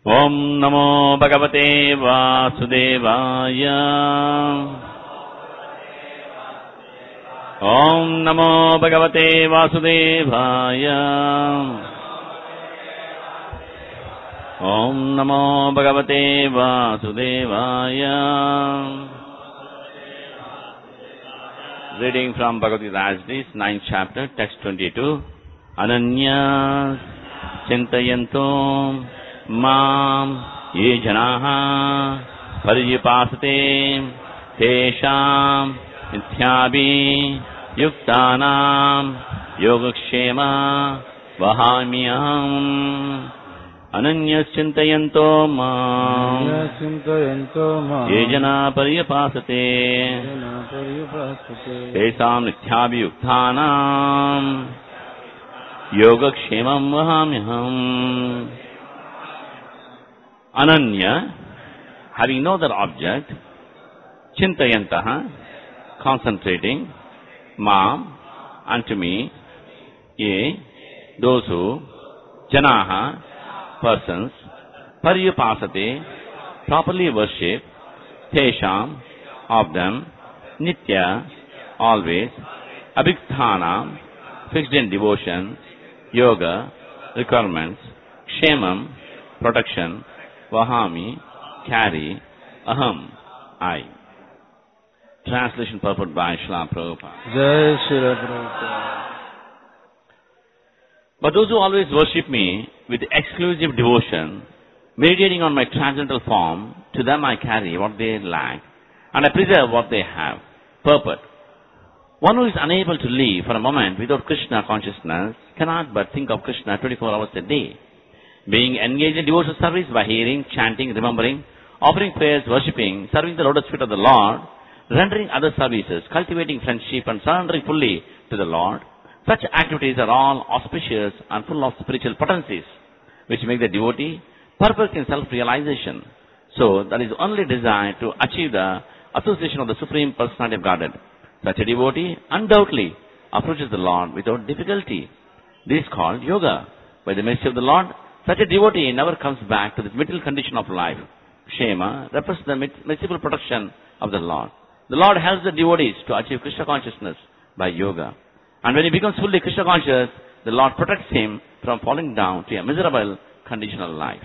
ॐ नमो भगवते वासुदेवाय ॐ नमो भगवते वासुदेवाय ॐ नमो भगवते वासुदेवाय Reading from Bhagavad Gita as this, ninth chapter, text 22. Ananya Chintayanto Mam Ye Janaha Parijipasate Tesham Nithyabi Yuktanam Yogakshema Vahamyam Ananya Chintayanto Mam చింతయంతో మా Ye Jana Parijipasate పర్యుపాసతే तेषां नित्याभियुक्तानाम् योगक्षेमं वहाम्यहम् Ananya, having no other object, Chintayantaha, concentrating, Mam, unto me, Ye, those who, Janaha, persons, Paryupasate, properly worship, Tesham, of them, Nitya, always, Abhikthana, fixed in devotion, Yoga, requirements, Kshemam, protection, Vahami, carry, Aham, I. Translation purport by Srila Prabhupada. జయ శ్రీ ప్రభుత్వ But those who always worship me with exclusive devotion, meditating on my transcendental form, to them I carry what they lack, and I preserve what they have. Purport. One who is unable to live for a moment without Krishna consciousness cannot but think of Krishna 24 hours a day. Being engaged in devotional service by hearing, chanting, remembering, offering prayers, worshipping, serving the lotus feet of the Lord, rendering other services, cultivating friendship and surrendering fully to the Lord, such activities are all auspicious and full of spiritual potencies, which make the devotee perfect in self-realization. So, that is only desired to achieve the association of the Supreme Personality of Godhead. Such a devotee undoubtedly approaches the Lord without difficulty. This is called yoga. By the mercy of the Lord, such a devotee never comes back to the middle condition of life. Shema represents the merciful protection of the Lord. The Lord helps the devotees to achieve Krishna consciousness by yoga. And when he becomes fully Krishna conscious, the Lord protects him from falling down to a miserable conditional life.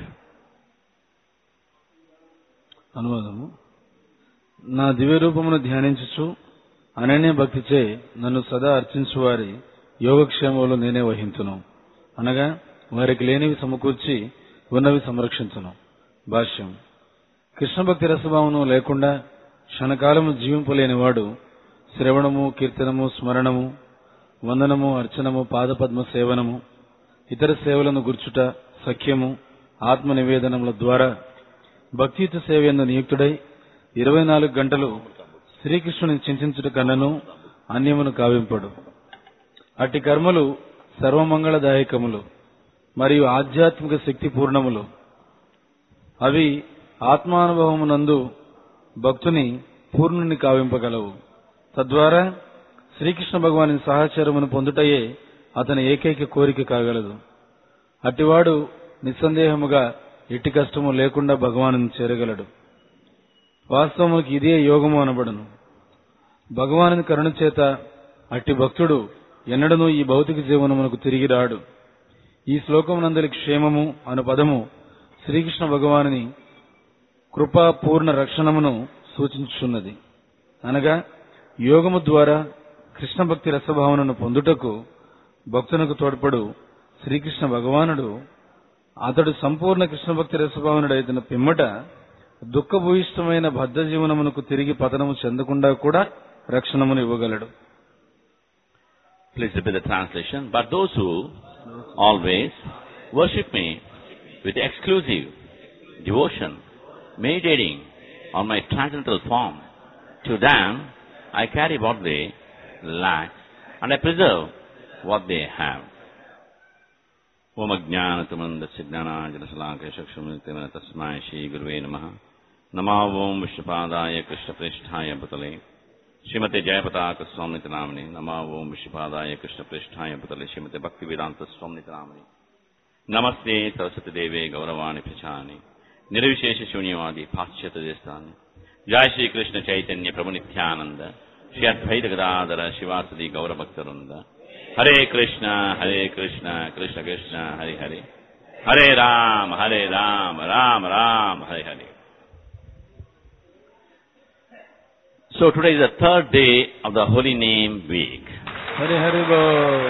అనువాదము నా దివ్య రూపమును ధ్యానించుచు అనన్య భక్తిచే నన్ను సదా అర్చించు వారి యోగక్షేమములు నేనే వహించును అనగా వారికి లేనివి సమకూర్చి ఉన్నవి సంరక్షించును భాష్యం కృష్ణ భక్తి రసభావము లేకుండా క్షణకాలము జీవింపలేనివాడు శ్రవణము కీర్తనము స్మరణము వందనము అర్చనము పాదపద్మ సేవనము ఇతర సేవలను గుర్చుట సఖ్యము ఆత్మ నివేదనముల ద్వారా భక్తియుత సేవయందు నియుక్తుడై ఇరవై నాలుగు గంటలు శ్రీకృష్ణుని చింతించుట కన్నను అన్యమును కావింపడు అట్టి కర్మలు సర్వమంగళదాయకములు మరియు ఆధ్యాత్మిక శక్తి పూర్ణములు అవి ఆత్మానుభవమునందు భక్తుని పూర్ణుని కావింపగలవు తద్వారా శ్రీకృష్ణ భగవాని సహచరమును పొందుటయే అతని ఏకైక కోరిక కాగలదు అట్టివాడు నిస్సందేహముగా ఎట్టి కష్టము లేకుండా భగవాను చేరగలడు వాస్తవముకి ఇదే యోగము అనబడును భగవానుని కరుణ చేత అట్టి భక్తుడు ఎన్నడనూ ఈ భౌతిక జీవనమునకు తిరిగి రాడు ఈ శ్లోకమునందలి క్షేమము అను పదము శ్రీకృష్ణ భగవానుని కృపా పూర్ణ రక్షణమును సూచించుచున్నది అనగా యోగము ద్వారా కృష్ణ భక్తి రసభావనను పొందుటకు భక్తునకు తోడ్పడు శ్రీకృష్ణ భగవానుడు అతడు సంపూర్ణ కృష్ణ భక్తి రసభావనుడైతున్న పిమ్మట దుఃఖభూయిష్టమైన బద్ధ జీవనమునకు తిరిగి పతనము చెందకుండా కూడా రక్షణమును ఇవ్వగలడు Please repeat the translation. But those who always worship me with exclusive devotion, meditating on my transcendental form, to them I carry what they lack and I preserve what they have. ఓం అజ్ఞానతమందస్య జ్ఞానాంజనశలాకయ చక్షుమితిమ తస్మై శ్రీ గురువే నమ నమా ఓం విష్ణుపాదాయ కృష్ణప్రేష్ఠాయ బుతలే శ్రీమతి Jayapataka స్వామితి nominee నమా ఓం విష్ణుపాదాయ కృష్ణప్రేష్ఠాయ బుతలే శ్రీమతి భక్తి వేదాంత స్వామితి nominee నమస్తే సరస్వతి దేవే గౌరవాణి ప్రచాని నిర్విశేష శూన్యవాది పాశ్చాత్య దేశాన్ని జయ శ్రీకృష్ణ చైతన్య ప్రభు నిత్యానంద శ్రీ అద్వైత Gadadhara శివాసది గౌరభక్తరుంద Hare Krishna Hare Krishna Krishna Krishna Hari Hari Hare Rama Hare Rama Rama Rama Hare Hari So today is the third day of the Holy Name Week. Hari Hari బో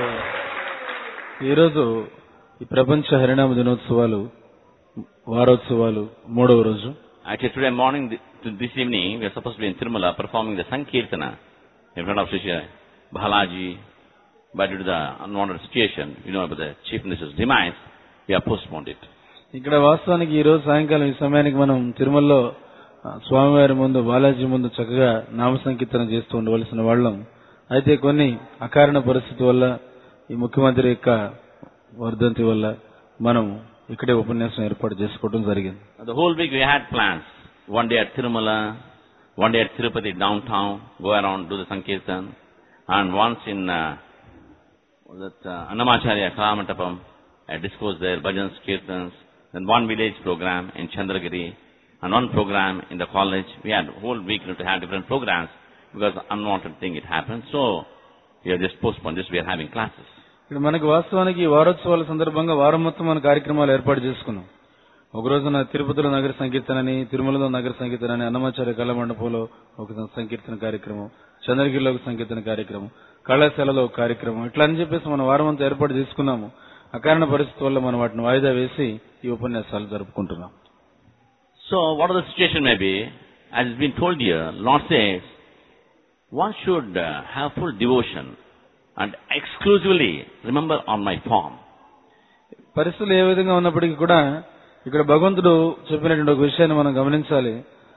ఈరోజు ఈ ప్రపంచ హరినామ దినోత్సవాలు వారోత్సవాలు మూడవ రోజు Actually, today morning, th- to this evening, we are supposed to be in Tirumala performing the Sankirtana in front of Sri Balaji. But due to the unwanted situation, you know, about the chief minister's demise, we have postponed it. ఇక్కడ వాస్తవానికి ఈ రోజు సాయంకాలం ఈ సమయానికి మనం తిరుమలలో ఆ, స్వామివారి ముందు బాలాజీ ముందు చక్కగా నామ సంకీర్తన చేస్తూ ఉండవలసిన వాళ్ళం అయితే కొన్ని అకారణ పరిస్థితి వల్ల ఈ ముఖ్యమంత్రి యొక్క వర్ధంతి వల్ల మనం ఇక్కడే ఉపన్యాసం ఏర్పాటు చేసుకోవడం జరిగింది The whole week we had plans. One day at Tirumala, one day at Tirupati downtown, go around, do the Sankirtan, and once in uh, that uh, Annamacharya Kalamantapam, a discourse there, bhajans, kirtans, then one village program in Chandragiri, and one program in the college. We had whole week to have different programs because unwanted thing it happened. So we have just postponed this. We are having classes. ఇక్కడ మనకు వాస్తవానికి ఈ వారోత్సవాల సందర్భంగా వారం మొత్తం మన కార్యక్రమాలు ఏర్పాటు చేసుకున్నాం ఒక రోజున తిరుపతిలో నగర సంకీర్తనని తిరుమలలో నగర సంకీర్తన అని అన్నమాచార్య కళా మండపంలో ఒక సంకీర్తన కార్యక్రమం చంద్రగిరిలో ఒక సంకీర్తన కార్యక్రమం కళాశాలలో ఒక కార్యక్రమం ఇట్లా అని చెప్పేసి మనం వారం అంతా ఏర్పాటు చేసుకున్నాము అకారణ పరిస్థితి వల్ల మనం వాటిని వాయిదా వేసి ఈ ఉపన్యాసాలు జరుపుకుంటున్నాం So whatever the situation may be, as has been told here, Lord says, one should uh, have full devotion and exclusively remember on my form. పరిస్థితులు ఏ విధంగా ఉన్నప్పటికీ కూడా ఇక్కడ భగవంతుడు చెప్పినటువంటి ఒక విషయాన్ని మనం గమనించాలి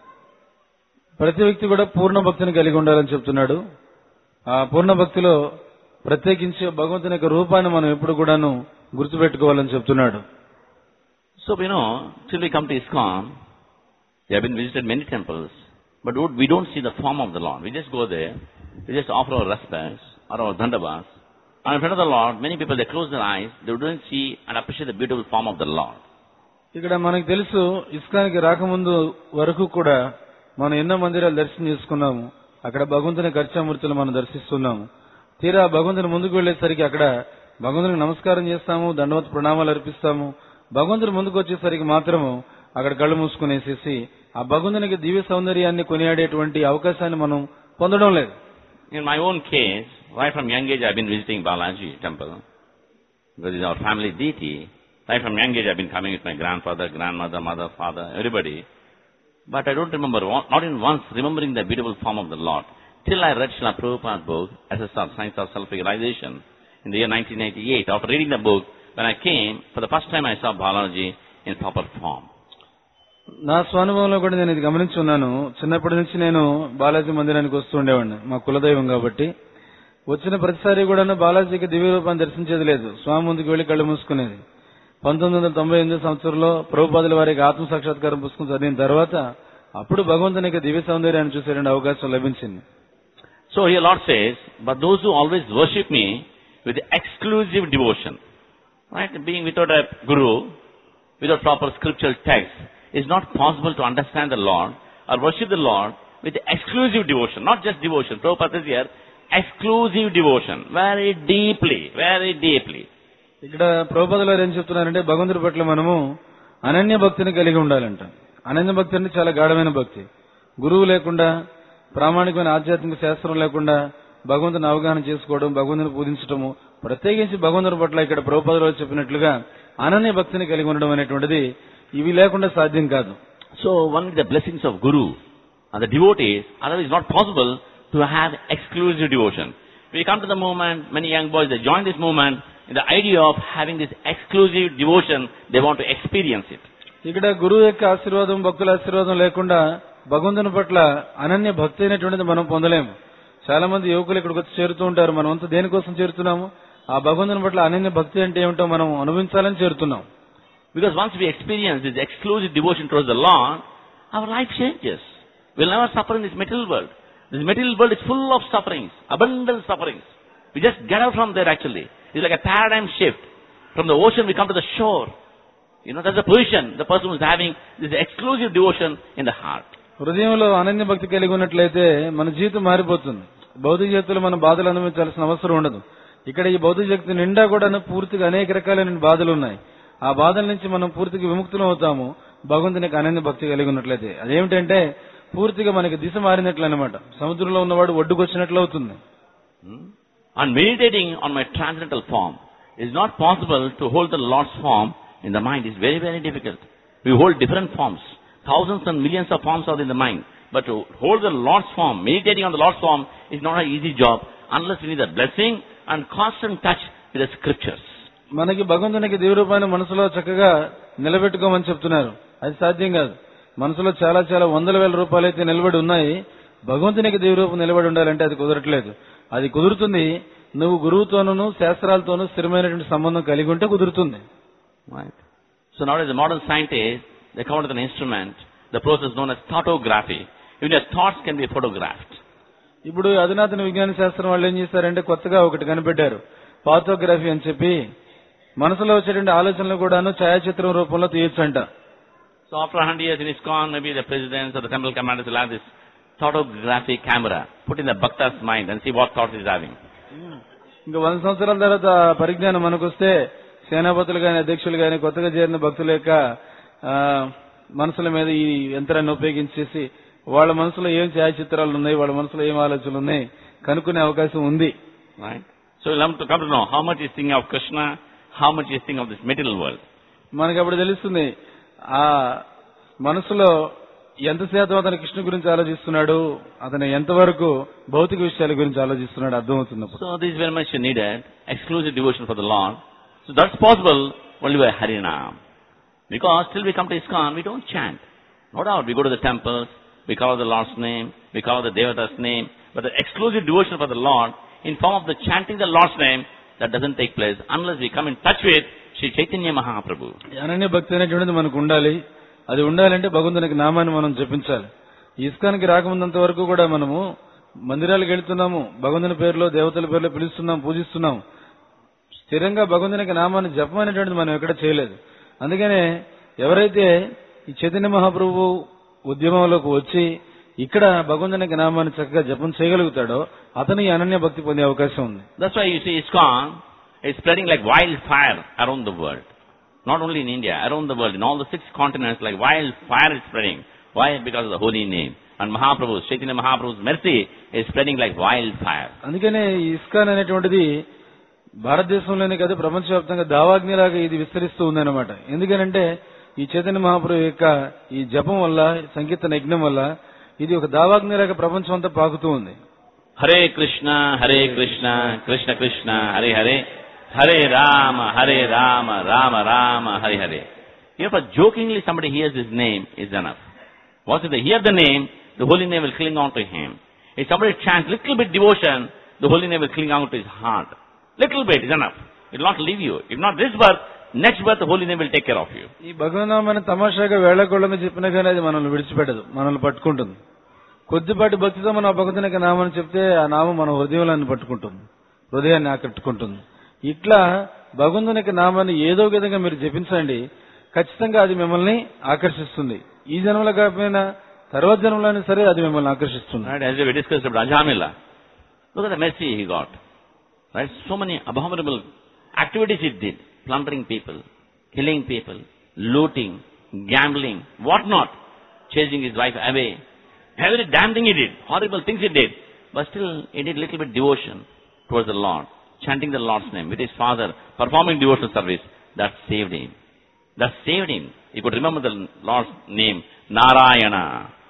ప్రతి వ్యక్తి కూడా పూర్ణ భక్తిని కలిగి ఉండాలని చెప్తున్నాడు ఆ పూర్ణ భక్తిలో ప్రత్యేకించి భగవంతుని యొక్క రూపాన్ని మనం ఎప్పుడు కూడాను గుర్తుపెట్టుకోవాలని చెప్తున్నాడు So, you know, till we come to ISKCON, we have been visited many temples, but don't- we don't see the form of the Lord. We just go there, we just offer our respects or our dandavas, and in front of the Lord, many people, they close their eyes, they don't see and appreciate the beautiful form of the Lord. ఇక్కడ మనకు తెలుసు ఇస్కానికి రాకముందు వరకు కూడా మనం ఎన్నో మందిరాలు దర్శనం చేసుకున్నాము అక్కడ భగవంతుని ఖర్చామూర్తులు మనం దర్శిస్తున్నాము తీరా భగవంతుని ముందుకు వెళ్లేసరికి అక్కడ భగవంతునికి నమస్కారం చేస్తాము దండవత ప్రణామాలు అర్పిస్తాము భగవంతుని ముందుకు వచ్చేసరికి మాత్రము అక్కడ కళ్ళు మూసుకునేసేసి ఆ భగవంతునికి దివ్య సౌందర్యాన్ని కొనియాడేటువంటి అవకాశాన్ని మనం పొందడం లేదు In my own case, right from young age, I've been visiting Balaji temple because it's our family deity. Right from young age, I've been coming with my grandfather, grandmother, mother, father, everybody. But I don't remember, one- not in once, remembering the beautiful form of the Lord. Till I read Srila Prabhupada's book, SSR, Science of Self-Realization, in the year 1998. After reading the book, when I came, for the first time I saw Balaji in proper form. నా స్వానుభవంలో కూడా నేను ఇది గమనించున్నాను చిన్నప్పటి నుంచి నేను బాలాజీ మందిరానికి వస్తూ ఉండేవాడిని మా కులదైవం కాబట్టి వచ్చిన ప్రతిసారి కూడా బాలాజీకి దివ్య రూపాన్ని దర్శించేది లేదు స్వామి ముందుకు వెళ్లి కళ్ళు మూసుకునేది పంతొమ్మిది వందల తొంభై ఎనిమిది సంవత్సరంలో ప్రభుపాదుల వారికి ఆత్మ సాక్షాత్కారం పుస్తకం చదివిన తర్వాత అప్పుడు భగవంతునికి దివ్య సౌందర్యాన్ని చూసేటువంటి అవకాశం లభించింది So here Lord says, but those who always worship me with exclusive devotion, right? Being without a guru, without proper scriptural text, is not possible to understand the Lord or worship the Lord with exclusive devotion, not just devotion. Prabhupada says here, exclusive devotion, very deeply, very deeply. ఇక్కడ ప్రభుపదులు వారు ఏం చెప్తున్నారంటే భగవంతుడి పట్ల మనము అనన్య భక్తిని కలిగి ఉండాలంట అనన్య భక్తి అంటే చాలా గాఢమైన భక్తి గురువు లేకుండా ప్రామాణికమైన ఆధ్యాత్మిక శాస్త్రం లేకుండా భగవంతుని అవగాహన చేసుకోవడం భగవంతుని పూజించడము ప్రత్యేకించి భగవంతుని పట్ల ఇక్కడ ప్రభుపదులు వారు చెప్పినట్లుగా అనన్య భక్తిని కలిగి ఉండడం అనేటువంటిది ఇవి లేకుండా సాధ్యం కాదు So one is the blessings of Guru and the devotees, otherwise it's not possible to have exclusive devotion. We come to the movement, many young boys, they join this movement in the idea of having this exclusive devotion, they want to experience it. ఇక్కడ గురువు యొక్క ఆశీర్వాదం భక్తుల ఆశీర్వాదం లేకుండా భగవంతుని పట్ల అనన్య భక్తి అయినటువంటిది మనం పొందలేము చాలా మంది యువకులు ఇక్కడికి వచ్చి చేరుతూ ఉంటారు మనం అంతా దేనికోసం చేరుతున్నాము ఆ భగవంతుని పట్ల అనన్య భక్తి అంటే ఏమిటో మనం అనుభవించాలని చేరుతున్నాం Because once we experience this exclusive devotion towards the Lord, our life changes. We'll never suffer in this material world. This material world is full of sufferings, abundant sufferings. We just get out from there actually. It's like a paradigm shift. From the ocean we come to the shore. You know, that's the position the person who's having this exclusive devotion in the heart. హృదయంలో అనన్య భక్తి కలిగి ఉన్నట్లయితే మన జీవితం మారిపోతుంది భౌతిక జీవితంలో మనం బాధలు అనుభవించాల్సిన అవసరం ఉండదు ఇక్కడ ఈ భౌతిక శక్తి నిండా కూడా పూర్తిగా అనేక రకాలైన బాధలు ఉన్నాయి ఆ బాధల నుంచి మనం పూర్తిగా విముక్తులం అవుతాము భగవంతునికి అనన్య భక్తి కలిగి ఉన్నట్లయితే అదేమిటంటే పూర్తిగా మనకి దిశ మారినట్లు అనమాట సముద్రంలో ఉన్నవాడు ఒడ్డుకొచ్చినట్లు అవుతుంది Hmm? And meditating on my transcendental form is not possible to hold the Lord's form in the mind. It's very, very difficult. We hold different forms. Thousands and millions of forms are in the mind. But to hold the Lord's form, meditating on the Lord's form is not an easy job unless we need that blessing and constant touch with the scriptures. మనకి భగవంతునికి దీవరూపాన్ని మనసులో చక్కగా నిలబెట్టుకోమని చెప్తున్నారు అది సాధ్యం కాదు మనసులో చాలా చాలా వందల వేల రూపాయలు అయితే నిలబడి ఉన్నాయి భగవంతునికి దీవరూపం నిలబడి ఉండాలంటే అది కుదరట్లేదు అది కుదురుతుంది నువ్వు గురువుతోనూ శాస్త్రాలతోనూ స్థిరమైనటువంటి సంబంధం కలిగి ఉంటే కుదురుతుంది Right. So nowadays the modern scientists, they come out with an instrument, the process known as thoughtography. Even your thoughts can be photographed. ఇప్పుడు అధునాతన విజ్ఞాన శాస్త్రం వాళ్ళు ఏం చేస్తారంటే కొత్తగా ఒకటి కనిపెట్టారు పాథోగ్రఫీ అని చెప్పి మనసులో వచ్చేటువంటి ఆలోచనలు కూడాను ఛాయాచిత్రం రూపంలో తీయొచ్చంట So after 100 years in ISKCON, maybe the presidents or the temple commanders will have this thoughtography camera put in the bhakta's mind and see what thoughts he's having. ఇంకా వంద సంవత్సరాల తర్వాత ఆ పరిజ్ఞానం మనకొస్తే సేనాపతులు గాని అధ్యక్షులు గాని కొత్తగా చేరిన భక్తుల యొక్క ఆ, మనసుల మీద ఈ యంత్రాన్ని ఉపయోగించేసి వాళ్ళ మనసులో ఏం ఛాయాచిత్రాలు ఉన్నాయి వాళ్ళ మనసులో ఏం ఆలోచనలు ఉన్నాయి కనుక్కునే అవకాశం ఉంది Right? So we'll have to come to know how much he's thinking of Krishna, how much he's thinking of this material world. మనకి అప్పుడు తెలుస్తుంది ఆ మనసులో ఎంత శాతం అతను కృష్ణ గురించి ఆలోచిస్తున్నాడు అతను ఎంతవరకు భౌతిక విషయాల గురించి ఆలోచిస్తున్నాడు అర్థమవుతుంది అప్పుడు So this is very much needed, exclusive devotion for the Lord. So that's possible only by Harinam. Because till we come to ISKCON, we don't chant. No doubt, we go to the temples, we call out the Lord's name, we call out the Devata's name, but the exclusive devotion for the Lord, in form of the chanting the Lord's name, that doesn't take place unless we come in touch with Sri Chaitanya Mahaprabhu. Ananya భక్తి అనేటువంటిది మనకు ఉండాలి అది ఉండాలంటే భగవంతునికి నామాన్ని మనం జపించాలి ఇస్కానికి రాకముందంత వరకు కూడా మనము మందిరాలకు వెళ్తున్నాము భగవంతుని పేరులో దేవతల పేరులో పిలుస్తున్నాం పూజిస్తున్నాం స్థిరంగా భగవంతునికి నామాన్ని జపం అనేటువంటిది మనం ఎక్కడ చేయలేదు అందుకనే ఎవరైతే ఈ చైతన్య మహాప్రభు ఉద్యమంలోకి వచ్చి ఇక్కడ భగవంతునికి నామాన్ని చక్కగా జపం చేయగలుగుతాడో అతను ఈ అనన్య భక్తి పొందే అవకాశం ఉంది That's why you see ISKCON is spreading like wildfire around the world. Not only in India, around the world, in all the six continents, like wildfire is spreading. Why? Because of the holy name. And Mahaprabhu's, Chaitanya Mahaprabhu's mercy is spreading like wildfire. అందుకనే ఈ ISKCON అనేటువంటిది భారతదేశంలోనే కాదు ప్రపంచవ్యాప్తంగా దావాగ్నిలాగా ఇది విస్తరిస్తూ ఉందన్నమాట ఎందుకనంటే ఈ చైతన్య మహాప్రభు యొక్క ఈ జపం వల్ల సంకీర్తన యజ్ఞం వల్ల ఇది ఒక దావాగ్నిలాగా ప్రపంచం అంతా పాకుతూ ఉంది Hare Krishna, Hare Krishna, Krishna Krishna, Hare Hare, Hare Rama, Hare Rama, Rama Rama, Hare Hare. If a jokingly somebody hears his name, is enough. Once if they hear the name, the holy name will cling on to him. If somebody chants little bit devotion, the holy name will cling on to his heart. Little bit is enough. It will not leave you. If not this birth, next birth the holy name will take care of you. ఈ భగవనామాన్ని తమాషాగా వేళకోళంగా చెప్పినా కానీ అది మనల్ని విడిచిపెట్టదు మనల్ని పట్టుకుంటుంది కొద్దిపాటి భక్తితో మనం ఆ భగవంతునికి నామాన్ని చెప్తే ఆ నామం మన హృదయంలో పట్టుకుంటుంది హృదయాన్ని ఆకట్టుకుంటుంది ఇట్లా భగవంతునికి నామాన్ని ఏదో ఒక విధంగా మీరు జపించండి ఖచ్చితంగా అది మిమ్మల్ని ఆకర్షిస్తుంది ఈ జన్మలో కాకపోయినా తర్వాత జన్మలోనే సరే అది మిమ్మల్ని ఆకర్షిస్తుంది Right, as we discussed about Ajamila. Look at the mercy he got. Right, so many abominable activities he did. Plundering people, killing people, looting, gambling, what not. Chasing his wife away. Every damn thing he did. Horrible things he did. But still, he did little bit devotion towards the Lord. Chanting the Lord's name with his father, performing devotional service. That saved him. That saved him. He could remember the Lord's name, Narayana.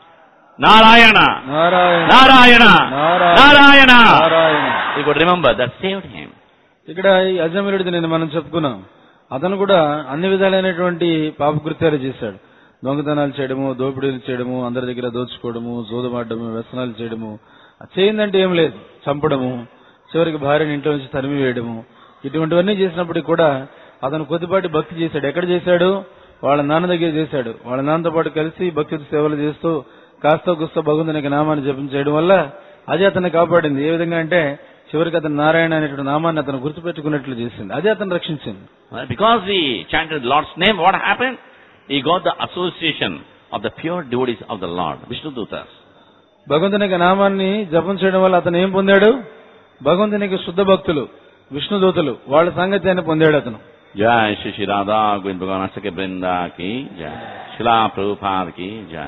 Narayana. Narayana Narayana. Narayana. Narayana. Narayana He could remember that saved him. ఇక్కడ ఈ అజమీరుడిది నేను మనం చెప్పుకున్నాం అతను కూడా అన్ని విధాలైనటువంటి పాపకృత్యాలు చేశాడు దొంగతనాలు చేయడము దోపిడీలు చేయడము అందరి దగ్గర దోచుకోవడము జోదమాడము వ్యసనాలు చేయడము చేయిందంటే ఏం లేదు చంపడము చివరికి భార్యని ఇంట్లో నుంచి తరిమి వేయడము ఇటువంటివన్నీ చేసినప్పటికీ కూడా అతను కొద్దిపాటి భక్తి చేశాడు ఎక్కడ చేశాడు వాళ్ళ నాన్న దగ్గర చేశాడు వాళ్ళ నాన్నతో పాటు కలిసి భక్తి సేవలు చేస్తూ కాస్త గుస్త భగవంతునికి నామాన్ని జపం చేయడం వల్ల అది అతన్ని కాపాడింది ఏ విధంగా అంటే చివరికి అతను నారాయణ అనేటువంటి నామాన్ని అతను గుర్తుపెట్టుకున్నట్లు చేసింది అదే అతను రక్షించింది Well, Because he chanted the Lord's name, what happened? He got the association of the pure devotees of the Lord, Vishnu Dutas. భగవంతుని యొక్క నామాన్ని జపం చేయడం వల్ల అతను ఏం పొందాడు భగవంతుని యొక్క శుద్ధ భక్తులు విష్ణుదూతలు వాళ్ళ సాంగత్యాన్ని పొందాడు అతను Jai Shri Shri Radha Govind Bhagavan Asake Brinda ki Jai. Shila Prabhupada ki Jai.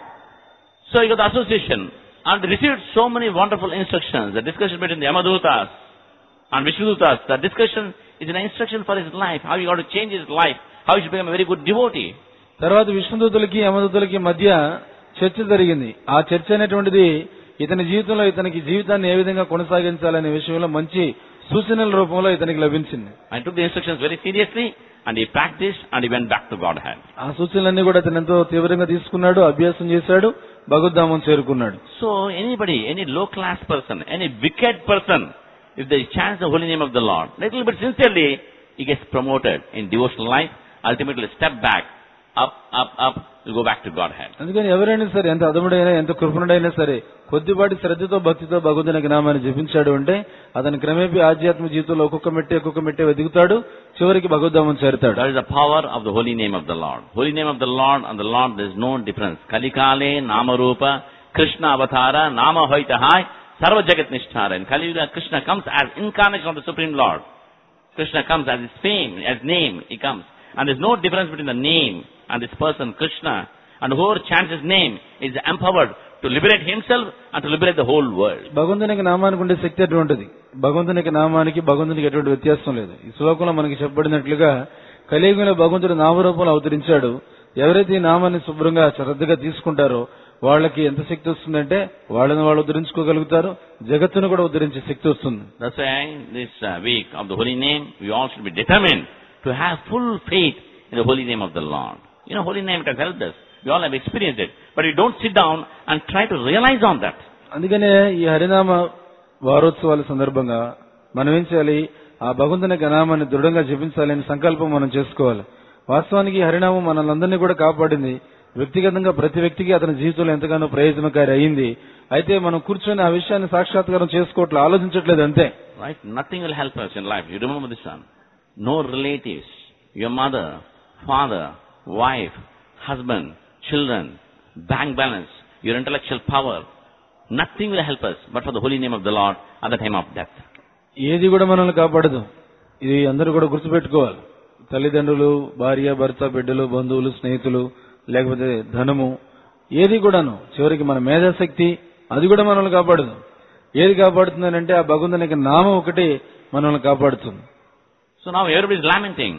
So he got the association and received so many wonderful instructions. The discussion between the Yamadutas and Vishnudutas. The discussion is an instruction for his life, how he got to change his life, how he should become a very good devotee. తర్వాత విష్ణుదూతులకి యమదూతులకి మధ్య చర్చ జరిగింది ఆ చర్చ అనేటువంటిది ఇతని జీవితంలో ఇతనికి జీవితాన్ని ఏ విధంగా కొనసాగించాలనే విషయంలో మంచి సూచనల రూపంలో ఇతనికి లభించింది And took the instructions very seriously and he practiced and he went back to Godhead. ఆ సూచనలన్నీ కూడా అతను ఎంతో తీవ్రంగా తీసుకున్నాడు అభ్యాసం చేశాడు భగవద్ధామం చేరుకున్నాడు So anybody, any low class person, any wicked person, if they chant the holy name of the Lord, little bit sincerely, he gets promoted in devotional life, ultimately step back, up, up, up, will go back to Godhead. అందుకని ఎవరైనా సరే ఎంత అదముడైనా ఎంత కృపణుడైనా సరే కొద్దిపాటి శ్రద్ధతో భక్తితో భగవంతునికి నామాన్ని జపించాడు అంటే అతని క్రమేపీ ఆధ్యాత్మిక జీవితంలో ఒక్కొక్క మెట్టే ఒక్కొక్క మెట్టే వెతుకుతాడు చివరికి భగవద్ధామం చేరుతాడు That is the power of the holy name of the Lord. Holy name of the Lord and the Lord, there is no difference. Kalikale, Namarupa, Krishna Avatara, Nama Hoitahai, Sarva Jagat Nishtara. In Kali Yuga, Krishna comes as incarnation of the Supreme Lord. Krishna comes as his fame, as name, he comes. And there's no difference between the name and this person, Krishna. And whoever chants his name is empowered to liberate himself and to liberate the whole world. భగవంతునికి నామానికి ఉండే శక్తి అటువంటిది భగవంతునికి నామానికి భగవంతునికి ఎటువంటి వ్యత్యాసం లేదు ఈ శ్లోకంలో మనకి చెప్పబడినట్లుగా కలియుగంలో భగవంతుడు నామరూపంలో అవతరించాడు ఎవరైతే ఈ నామాన్ని శుభ్రంగా శ్రద్ధగా తీసుకుంటారో వాళ్ళకి ఎంత శక్తి వస్తుందంటే వాళ్ళని వాళ్ళు ఉద్ధరించుకోగలుగుతారు జగత్తును కూడా ఉద్ధరించే శక్తి వస్తుంది That's why this uh, week of the holy name, we all should be determined to have full faith in the holy name of the Lord. You know, holy name it has helped us. We all have experienced it. But we don't sit down and try to realize on that. అందుకనే ఈ హరినామ వారోత్సవాల సందర్భంగా మనం ఏం చేయాలి ఆ భగవంతుని యొక్క నామాన్ని దృఢంగా జపించాలని సంకల్పం మనం చేసుకోవాలి వాస్తవానికి ఈ హరినామం మనల్ని కూడా కాపాడింది వ్యక్తిగతంగా ప్రతి వ్యక్తికి అతని జీవితంలో ఎంతగానో ప్రయోజనకారి అయింది అయితే మనం కూర్చొని ఆ విషయాన్ని సాక్షాత్కారం చేసుకోవట్లేదు ఆలోచించట్లేదు అంతే Right? Nothing will help us in life. You remember this one. No relatives, your mother, father, wife, husband, children, bank balance, your intellectual power. Nothing will help us but for the holy name of the Lord at the time of death. ఏది కూడా మనల్ని కాపాడదు ఇది అందరూ కూడా గుర్తుపెట్టుకోవాలి తల్లిదండ్రులు భార్య భర్త బిడ్డలు బంధువులు స్నేహితులు లేకపోతే ధనము ఏది కూడాను చివరికి మన మేధాశక్తి అది కూడా మనల్ని కాపాడదు ఏది కాపాడుతుందనంటే ఆ భగవంతుని యొక్క నామం ఒకటి మనల్ని కాపాడుతుంది So now everybody is lamenting.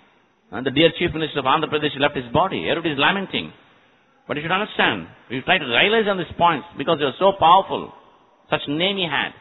And the dear chief minister of Andhra Pradesh left his body. Everybody is lamenting. But you should understand, you try to realize on these points because you are so powerful. Such name he had.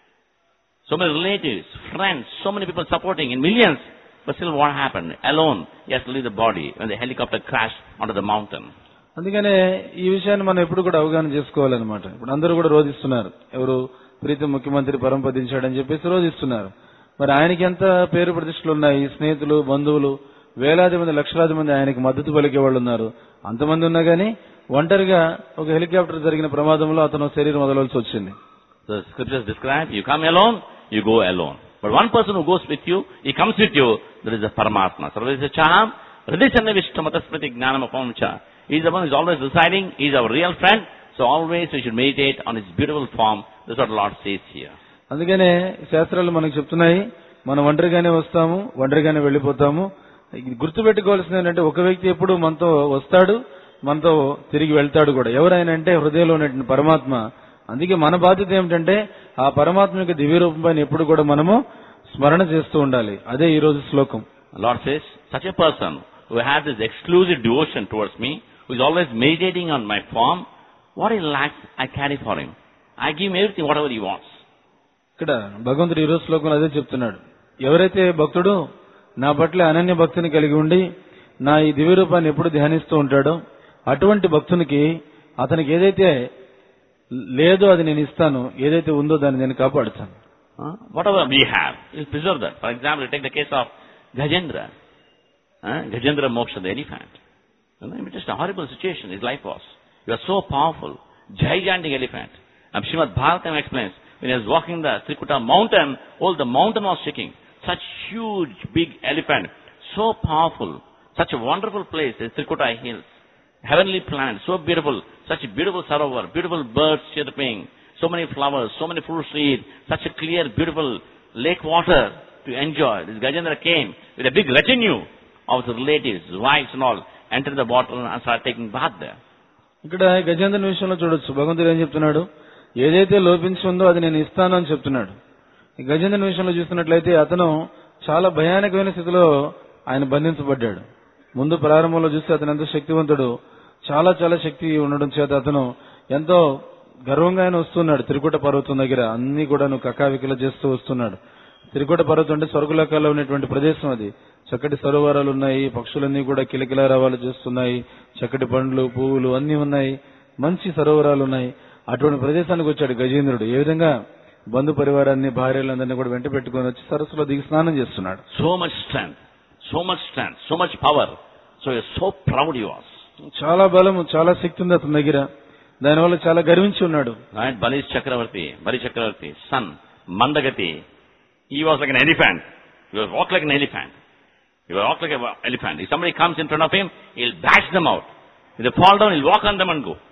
So many relatives, friends, so many people supporting in millions. But still what happened? Alone, he has to leave the body when the helicopter crashed onto the mountain. అందుకనే ఈ విషయాన్ని మనం ఎప్పుడు కూడా అవగాహన చేసుకోవాలన్నమాట ఇప్పుడు అందరూ కూడా రోధిస్తున్నారు ఎవరు ప్రీతి ముఖ్యమంత్రి పరంపదించాడని చెప్పేసి రోధిస్తున్నారు మరి ఆయనకి ఎంత పేరు ప్రతిష్టలు ఉన్నాయి స్నేహితులు బంధువులు వేలాది మంది లక్షలాది మంది ఆయనకి మద్దతు పలికే వాళ్ళు ఉన్నారు అంతమంది ఉన్నా గానీ ఒంటరిగా ఒక హెలికాప్టర్ జరిగిన ప్రమాదంలో అతను శరీరం వదలవలసి వచ్చింది The scriptures describe, you come alone, you go alone. But one person who goes with you, he comes with you, that is the Paramatma. Sarvadesha Chaham, Hridayachanna Vishtamataspati Gnanamapamcha. He is the one who is always residing, he is our real friend, so always we should meditate on his beautiful form. That's what the Lord says here. అందుకనే శాస్త్రాలు మనకు చెప్తున్నాయి మనం ఒంటరిగానే వస్తాము ఒంటరిగానే వెళ్ళిపోతాము ఇది గుర్తుపెట్టుకోవాల్సింది ఏంటంటే ఒక వ్యక్తి ఎప్పుడు మనతో వస్తాడు మనతో తిరిగి వెళ్తాడు కూడా ఎవరైనా అంటే హృదయంలో ఉన్నటువంటి పరమాత్మ అందుకే మన బాధ్యత ఏమిటంటే ఆ పరమాత్మ యొక్క దివ్య రూపం పైన ఎప్పుడు కూడా మనము స్మరణ చేస్తూ ఉండాలి అదే ఈ రోజు శ్లోకం The Lord says, such a person who has this exclusive devotion towards me, who is always meditating on my form, what he lacks, I carry for him. I give him everything, whatever he wants. ఇక్కడ భగవంతుడు ఈ రోజు శ్లోకంలో అదే చెప్తున్నాడు ఎవరైతే భక్తుడు నా పట్ల అనన్య భక్తిని కలిగి ఉండి నా ఈ దివ్య రూపాన్ని ఎప్పుడు ధ్యానిస్తూ ఉంటాడో అటువంటి భక్తునికి అతనికి ఏదైతే లేదో అది నేను ఇస్తాను ఏదైతే ఉందో దాన్ని నేను కాపాడుతాను Huh? Whatever we have, we'll preserve that. For example, take the case of Gajendra. Huh? Gajendra Moksha, the elephant. You know, it was just a horrible situation his life was. You are so powerful, gigantic elephant. And Srimad Bhagavatam explains, when he was walking the Trikuta mountain, all the mountain was shaking. Such huge, big elephant, so powerful, such a wonderful place, the Trikuta hills. Heavenly planet, so beautiful, such a beautiful sarovar, beautiful birds chirping, so many flowers, so many fruits to eat, such a clear, beautiful lake water to enjoy. This Gajendra came with a big retinue of his relatives, wives and all, entered the water and started taking bath there. ఇక్కడ గజేంద్రుని విషయంలో చూడొచ్చు భగవంతుడు ఏం చెప్తున్నాడు ఏదైతే లోపించి ఉందో అది నేను ఇస్తాను అని చెప్తున్నాడు ఈ గజేంద్రుని విషయంలో చూస్తున్నట్లయితే అతను చాలా భయానకమైన స్థితిలో ఆయన బంధించబడ్డాడు ముందు ప్రారంభంలో చూస్తే అతను ఎంతో శక్తివంతుడు చాలా చాలా శక్తి ఉండడం చేత అతను ఎంతో గర్వంగా ఆయన వస్తున్నాడు తిరుకుట పర్వతం దగ్గర అన్ని కూడా నువ్వు కకావికలు చేస్తూ వస్తున్నాడు తిరుకుట పర్వతం అంటే స్వర్గలోకాల్లో ఉన్నటువంటి ప్రదేశం అది చక్కటి సరోవరాలు ఉన్నాయి పక్షులన్నీ కూడా కిలకిల రవాలు చేస్తున్నాయి చక్కటి పండ్లు పువ్వులు అన్ని ఉన్నాయి మంచి సరోవరాలు ఉన్నాయి అటువంటి ప్రదేశానికి వచ్చాడు గజేంద్రుడు ఏ విధంగా బంధు పరివారాన్ని భార్యలందరినీ కూడా వెంట పెట్టుకొని వచ్చి సరస్సులో దిగి స్నానం చేస్తున్నాడు So much strength, so much strength, so much power. So he was so proud he was. చాలా బలము చాలా శక్తి ఉంది అతని దగ్గర దానివల్ల చాలా గర్వించి ఉన్నాడు Right? Bali's Chakravarti, Bali Chakravarti, son, Mandagati, he was like an elephant. He was walked like an elephant. He was walked like an elephant. If somebody comes in front of him, he'll bash them out. If they fall down, he'll walk on them and go.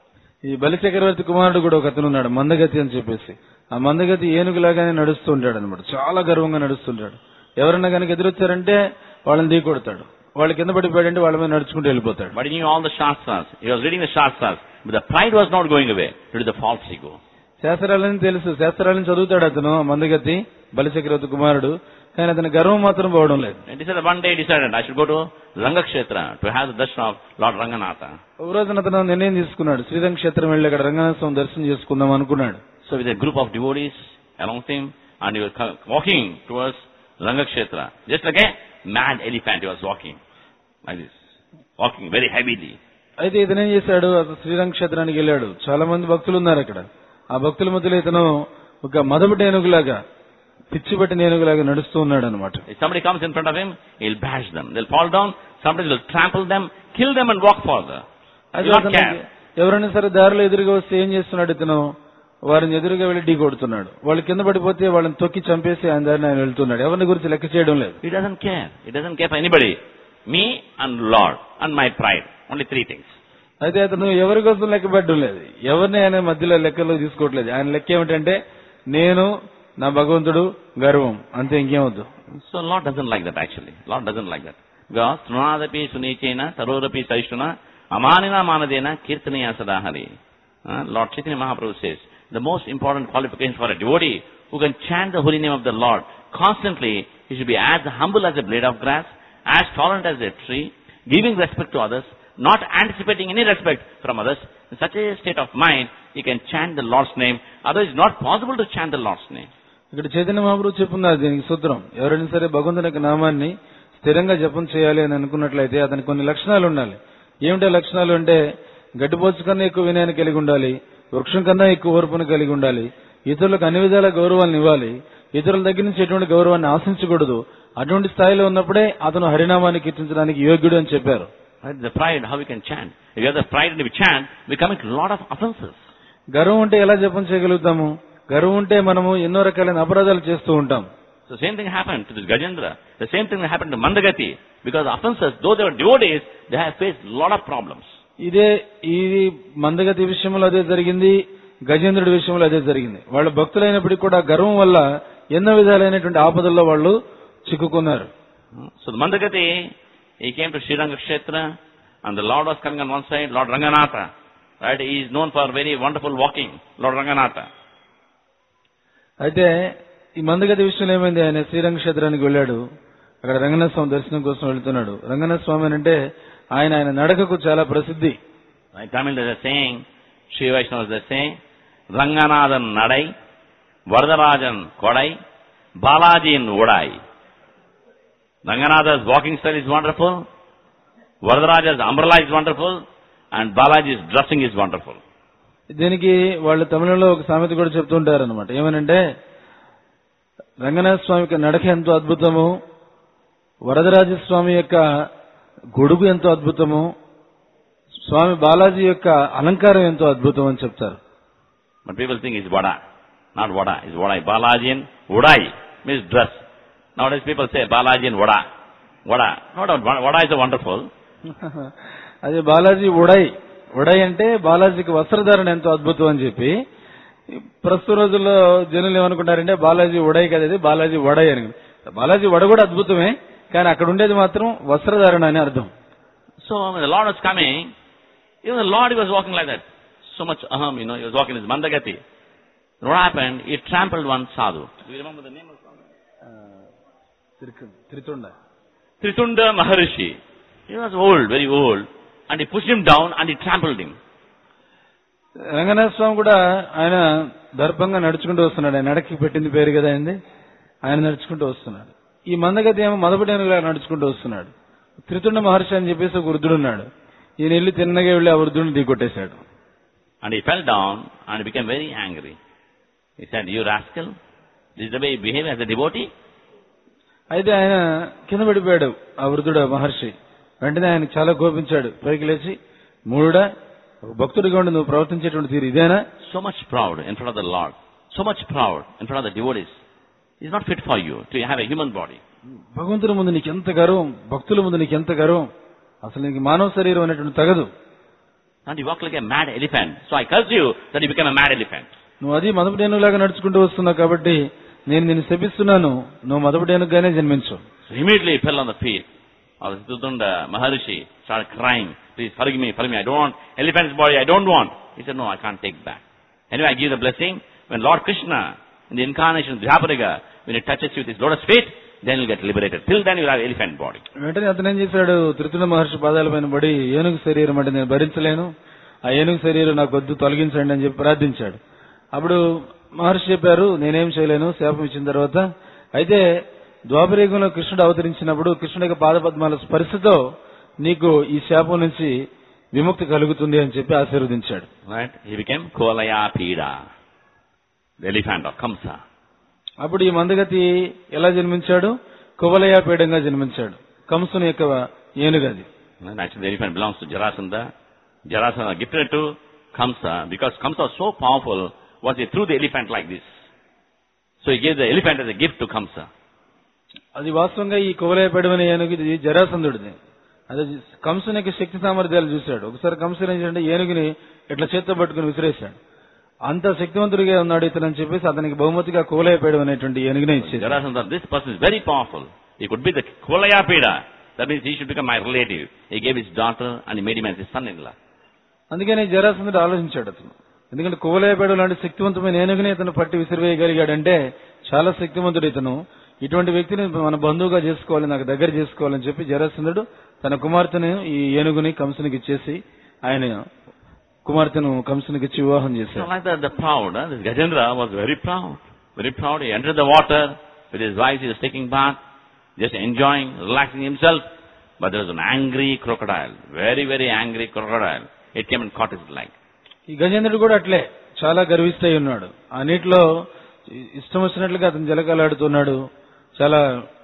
ఈ బలి చక్రవర్తి కుమారుడు కూడా ఒక అతను ఉన్నాడు మందగతి అని చెప్పేసి ఆ మందగతి ఏనుగులాగానే నడుస్తూ ఉంటాడు అనమాట చాలా గర్వంగా నడుస్తుంటాడు ఎవరన్నా కనుక ఎదురొచ్చారంటే వాళ్ళని ఢీకొడతాడు వాళ్ళు కింద పడిపోయాడంటే వాళ్ళ మీద నడుచుకుంటూ వెళ్ళిపోతాడు But he knew all the Shastras. He was reading the Shastras. But the pride was not going away due to the false ego. శాస్త్రాలని తెలుసు శాస్త్రాలను చదువుతాడు అతను ఆ మందగతి బలి చక్రవర్తి కుమారుడు కానీ అతని గర్వం మాత్రం పోవడం లేదు And he said that one day he decided I should go to Rangakshetra to have the darshan of Lord Ranganatha. ఒక రోజున అతను నిర్ణయం తీసుకున్నాడు శ్రీరంగ క్షేత్రం వెళ్ళి అక్కడ రంగనాథ స్వామి దర్శనం చేసుకుందాం అనుకున్నాడు So with a group of devotees along with him, and he was co- walking towards Rangakshetra. Just like a mad elephant he was walking. Like this. Walking very heavily. అయితే ఇతను ఏం చేశాడు అతను శ్రీరంగ క్షేత్రానికి వెళ్ళాడు చాలా మంది భక్తులు ఉన్నారు అక్కడ ఆ భక్తుల మధ్యలో ఇతను ఒక మదపటి ఏనుగులాగా పిచ్చిపట్టిన ఏనుగులాగా నడుస్తూ ఉన్నాడు అనమాట If somebody comes in front of him, he'll bash them. They'll fall down. Somebody will trample them, kill them and walk further. He అయితే will not అతనికి care. ఎవరైనా సరే దారిలో ఎదురుగా వస్తే ఏం చేస్తున్నాడు ఇతను వారిని ఎదురుగా వెళ్ళి ఢీ కొడుతున్నాడు వాళ్ళు కింద పడిపోతే వాళ్ళని తొక్కి చంపేసి ఆయన దారిని ఆయన వెళ్తున్నాడు ఎవరిని గురించి లెక్క చేయడం లేదు He doesn't care. He doesn't care for anybody. Me and Lord and my pride. Only three things. అయితే అతను ఎవరి కోసం లెక్క పెట్టడం లేదు ఎవరిని ఆయన మధ్యలో లెక్కలో తీసుకోవట్లేదు ఆయన లెక్క ఏమిటంటే నేను నా భగవంతుడు గర్వం అంతే ఇంకేమొద్దు So Lord doesn't like that actually. Lord doesn't like that. Because Trunadapi Sunechena, Tarodapi Saishtuna, Amanina Manadena, Kirtanaya Sadahari. Uh, Lord Chaitanya Mahaprabhu says, the most important qualification for a devotee who can chant the holy name of the Lord constantly, he should be as humble as a blade of grass, as tolerant as a tree, giving respect to others, not anticipating any respect from others. In such a state of mind, he can chant the Lord's name. Otherwise, it's not possible to chant the Lord's name. ఇక్కడ చైతన్య మహాప్రభు చెప్పున్నారు దీనికి సూత్రం ఎవరైనా సరే భగవంతుని యొక్క నామాన్ని స్థిరంగా జపం చేయాలి అని అనుకున్నట్లయితే అతనికి కొన్ని లక్షణాలు ఉండాలి ఏమిటో లక్షణాలు అంటే గడ్డిపోచు కన్నా ఎక్కువ వినయాన్ని కలిగి ఉండాలి వృక్షం కన్నా ఎక్కువ ఓర్పును కలిగి ఉండాలి ఇతరులకు అన్ని విధాల గౌరవాన్ని ఇవ్వాలి ఇతరుల దగ్గర నుంచి ఎటువంటి గౌరవాన్ని ఆశించకూడదు అటువంటి స్థాయిలో ఉన్నప్పుడే అతను హరినామాన్ని కీర్తించడానికి యోగ్యుడు అని చెప్పారు Right? The pride, how we can chant. If you have the pride and we chant, we commit a lot of offenses. గర్వం ఉంటే ఎలా జపం చేయగలుగుతాము గర్వం ఉంటే మనము ఎన్నో రకాలైన అపరాధాలు చేస్తూ ఉంటాం So same thing happened to this Gajendra. The same thing happened to Mandagati. Because offenses, though they were devotees, they have faced a lot of problems. ఇదే ఇది మందగతి విషయంలో అదే జరిగింది గజేంద్రుడి విషయంలో అదే జరిగింది వాళ్ళ భక్తులైనప్పటికీ కూడా గర్వం వల్ల ఎన్నో విధాలైనటువంటి ఆపదల్లో వాళ్ళు చిక్కుకున్నారు So the Mandagati, he came to Sriranga Kshetra, and the Lord was coming on one side, Lord Ranganatha. Right? He is known for very wonderful walking, Lord Ranganatha. అయితే ఈ మందగతి విషయంలో ఏమైంది ఆయన శ్రీరంగ క్షేత్రానికి వెళ్ళాడు అక్కడ రంగనాథ స్వామి దర్శనం కోసం వెళ్తున్నాడు రంగనాథ స్వామి అని అంటే ఆయన ఆయన నడకకు చాలా ప్రసిద్ధి Right? Tamil they are saying, Sri Vaishnavas they are saying, Ranganathan Nadai, Vardarajan Kodai, Balaji in Udai. Ranganatha's walking style is wonderful, Vardaraja's umbrella is wonderful, and Balaji's dressing is wonderful. దీనికి వాళ్ళు తమిళంలో ఒక సామెత కూడా చెప్తుంటారు అనమాట ఏమనంటే రంగనాథ స్వామి యొక్క నడక ఎంతో అద్భుతము వరదరాజ స్వామి యొక్క గొడుగు ఎంతో అద్భుతము స్వామి బాలాజీ యొక్క అలంకారం ఎంతో అద్భుతం అని చెప్తారు But people think it's Vada. Not Vada, it's Vadai. Balaji and Vadai means dress. Nowadays people say Balaji and Vada. Vada. No doubt, Vada is a wonderful. అదే బాలాజీ ఉడై ఉడై అంటే బాలాజీకి వస్త్రధారణ ఎంతో అద్భుతం అని చెప్పి ఈ ప్రస్తుత రోజుల్లో జనులు ఏమనుకుంటారంటే బాలాజీ ఉడై కదా ఇది బాలాజీ వడై అని బాలాజీ వడ కూడా అద్భుతమే కానీ అక్కడ ఉండేది మాత్రం వస్త్రధారణ అని అర్థం So when the Lord was coming, even the Lord he was walking like that. So much aham, you know, he was walking his Mandagati. What happened? He trampled one sadhu. Do you remember the name of sadhu? త్రితుండ Tritunda Maharishi. He was old, very old. And he pushed him down and he trampled him. Ranganatha స్వామి కూడా ఆయన దర్భంగా నడుచుకుంటూ వస్తున్నాడు ఆయన నడకి పెట్టింది పేరు కదా అయింది ఆయన నడుచుకుంటూ వస్తున్నాడు ఈ మందగతి ఏమో మొదపటేనుగా నడుచుకుంటూ వస్తున్నాడు త్రితుండ మహర్షి అని చెప్పేసి ఒక వృద్ధుడు ఉన్నాడు ఈయన వెళ్ళి తిన్నగా వెళ్ళి ఆ వృద్ధుడిని దిగొట్టేశాడు And he fell down and he became very angry. He said, You rascal, this is the way you behave as a devotee? అయితే ఆయన కింద పడిపోయాడు ఆ వృద్ధుడు ఆ మహర్షి వెంటనే ఆయన చాలా కోపించాడు పైకి లేచి మూడుడా ఒక భక్తుడిగా ఉండి నువ్వు ప్రవర్తించేటువంటి తీరు ఇదేనా So much proud in front of the Lord. So much proud in front of the devotees. It's not fit for you to have a human body. భగవంతుని ముందు నీకు ఎంత గర్వం భక్తుల ముందు నీకు ఎంత గర్వం అసలు నీకు మానవ శరీరం అనేటువంటి తగదు And you walk like a mad elephant. So I curse you that you become a mad elephant. నువ్వు అది మొదపటేనులాగా నడుచుకుంటూ వస్తున్నావు కాబట్టి నేను నిన్ను శపిస్తున్నాను నువ్వు మొదపటేనుగానే జన్మించు So immediately he fell on the feet. Or Sutunda Maharishi started crying, please forgive me, forgive me, I don't want elephant's body, I don't want. He said, no, I can't take back. Anyway, I give the blessing. When Lord Krishna, in the incarnation of Dhyapariga, when he touches you with his lotus feet, then you'll get liberated. Till then you'll have elephant body. వెంటనే అతను ఏం చేశాడు త్రితుల మహర్షి పాదాలపైన పడి ఏనుగు శరీరం అంటే నేను భరించలేను ఆ ఏనుగు శరీరం నాకు వద్దు తొలగించండి అని చెప్పి ప్రార్థించాడు అప్పుడు మహర్షి చెప్పారు నేనేం చేయలేను శాపం ఇచ్చిన తర్వాత అయితే ద్వాపరయుగంలో కృష్ణుడు అవతరించినప్పుడు కృష్ణుడి యొక్క పాదపద్మాల స్పర్శతో నీకు ఈ శాపం నుంచి విముక్తి కలుగుతుంది అని చెప్పి ఆశీర్వదించాడు Right? He became Kolaya Pida, the elephant of Kamsa. అప్పుడు ఈ మందగతి ఎలా జన్మించాడు కువలయ పీడంగా జన్మించాడు కంసుని యొక్క ఏనుగది And actually the elephant belongs to Jarasandha. Jarasandha gifted to Kamsa because Kamsa was so powerful, was he threw the elephant like this. So he gave the elephant as a gift to Kamsa. అది వాస్తవంగా ఈ కువలయపేడం అనే ఏనుగు ఇది జరాసంధుడిది అదే కంసుని యొక్క శక్తి సామర్థ్యాలు చూశాడు ఒకసారి కంసుని ఏం చేశాడంటే ఏనుగుని ఇట్లా చేత్తో పట్టుకుని విసిరేశాడు అంత శక్తివంతుడిగా ఉన్నాడు ఇతను అని చెప్పేసి అతనికి బహుమతిగా కువలయపేడం అనేటువంటి ఏనుగునే ఇచ్చేది Jarasandha, this person is very powerful. He could be the Kolaya Pida. That means he should become my relative. He gave his daughter and he made him as his son-in-law. అందుకని జరాసంధుడు ఆలోచించాడు అతను ఎందుకంటే కువలయపేడం లాంటి శక్తివంతమైన ఏనుగుని ఇతను పట్టి విసిరివేయగలిగాడంటే చాలా శక్తివంతుడు ఇతను ఇటువంటి వ్యక్తిని మన బంధువుగా చేసుకోవాలి నాకు దగ్గర చేసుకోవాలని చెప్పి జరాసంధుడు తన కుమార్తెను ఈ ఏనుగుని కంసునికి ఇచ్చేసి ఆయన కుమార్తెను కంసునికి ఇచ్చి వివాహం So చేశాడు like that, the proud, huh? this Gajendra was very proud. Very proud. He entered the water with his wife. He was taking bath, just enjoying, relaxing himself. But there was an angry crocodile. Very, very angry crocodile. It came and caught his leg. ఈ గజేంద్రుడు కూడా అట్లే చాలా గర్విస్తై ఉన్నాడు ఆ నీటిలో ఇష్టం వచ్చినట్లుగా అతను జలకలాడుతున్నాడు చాలా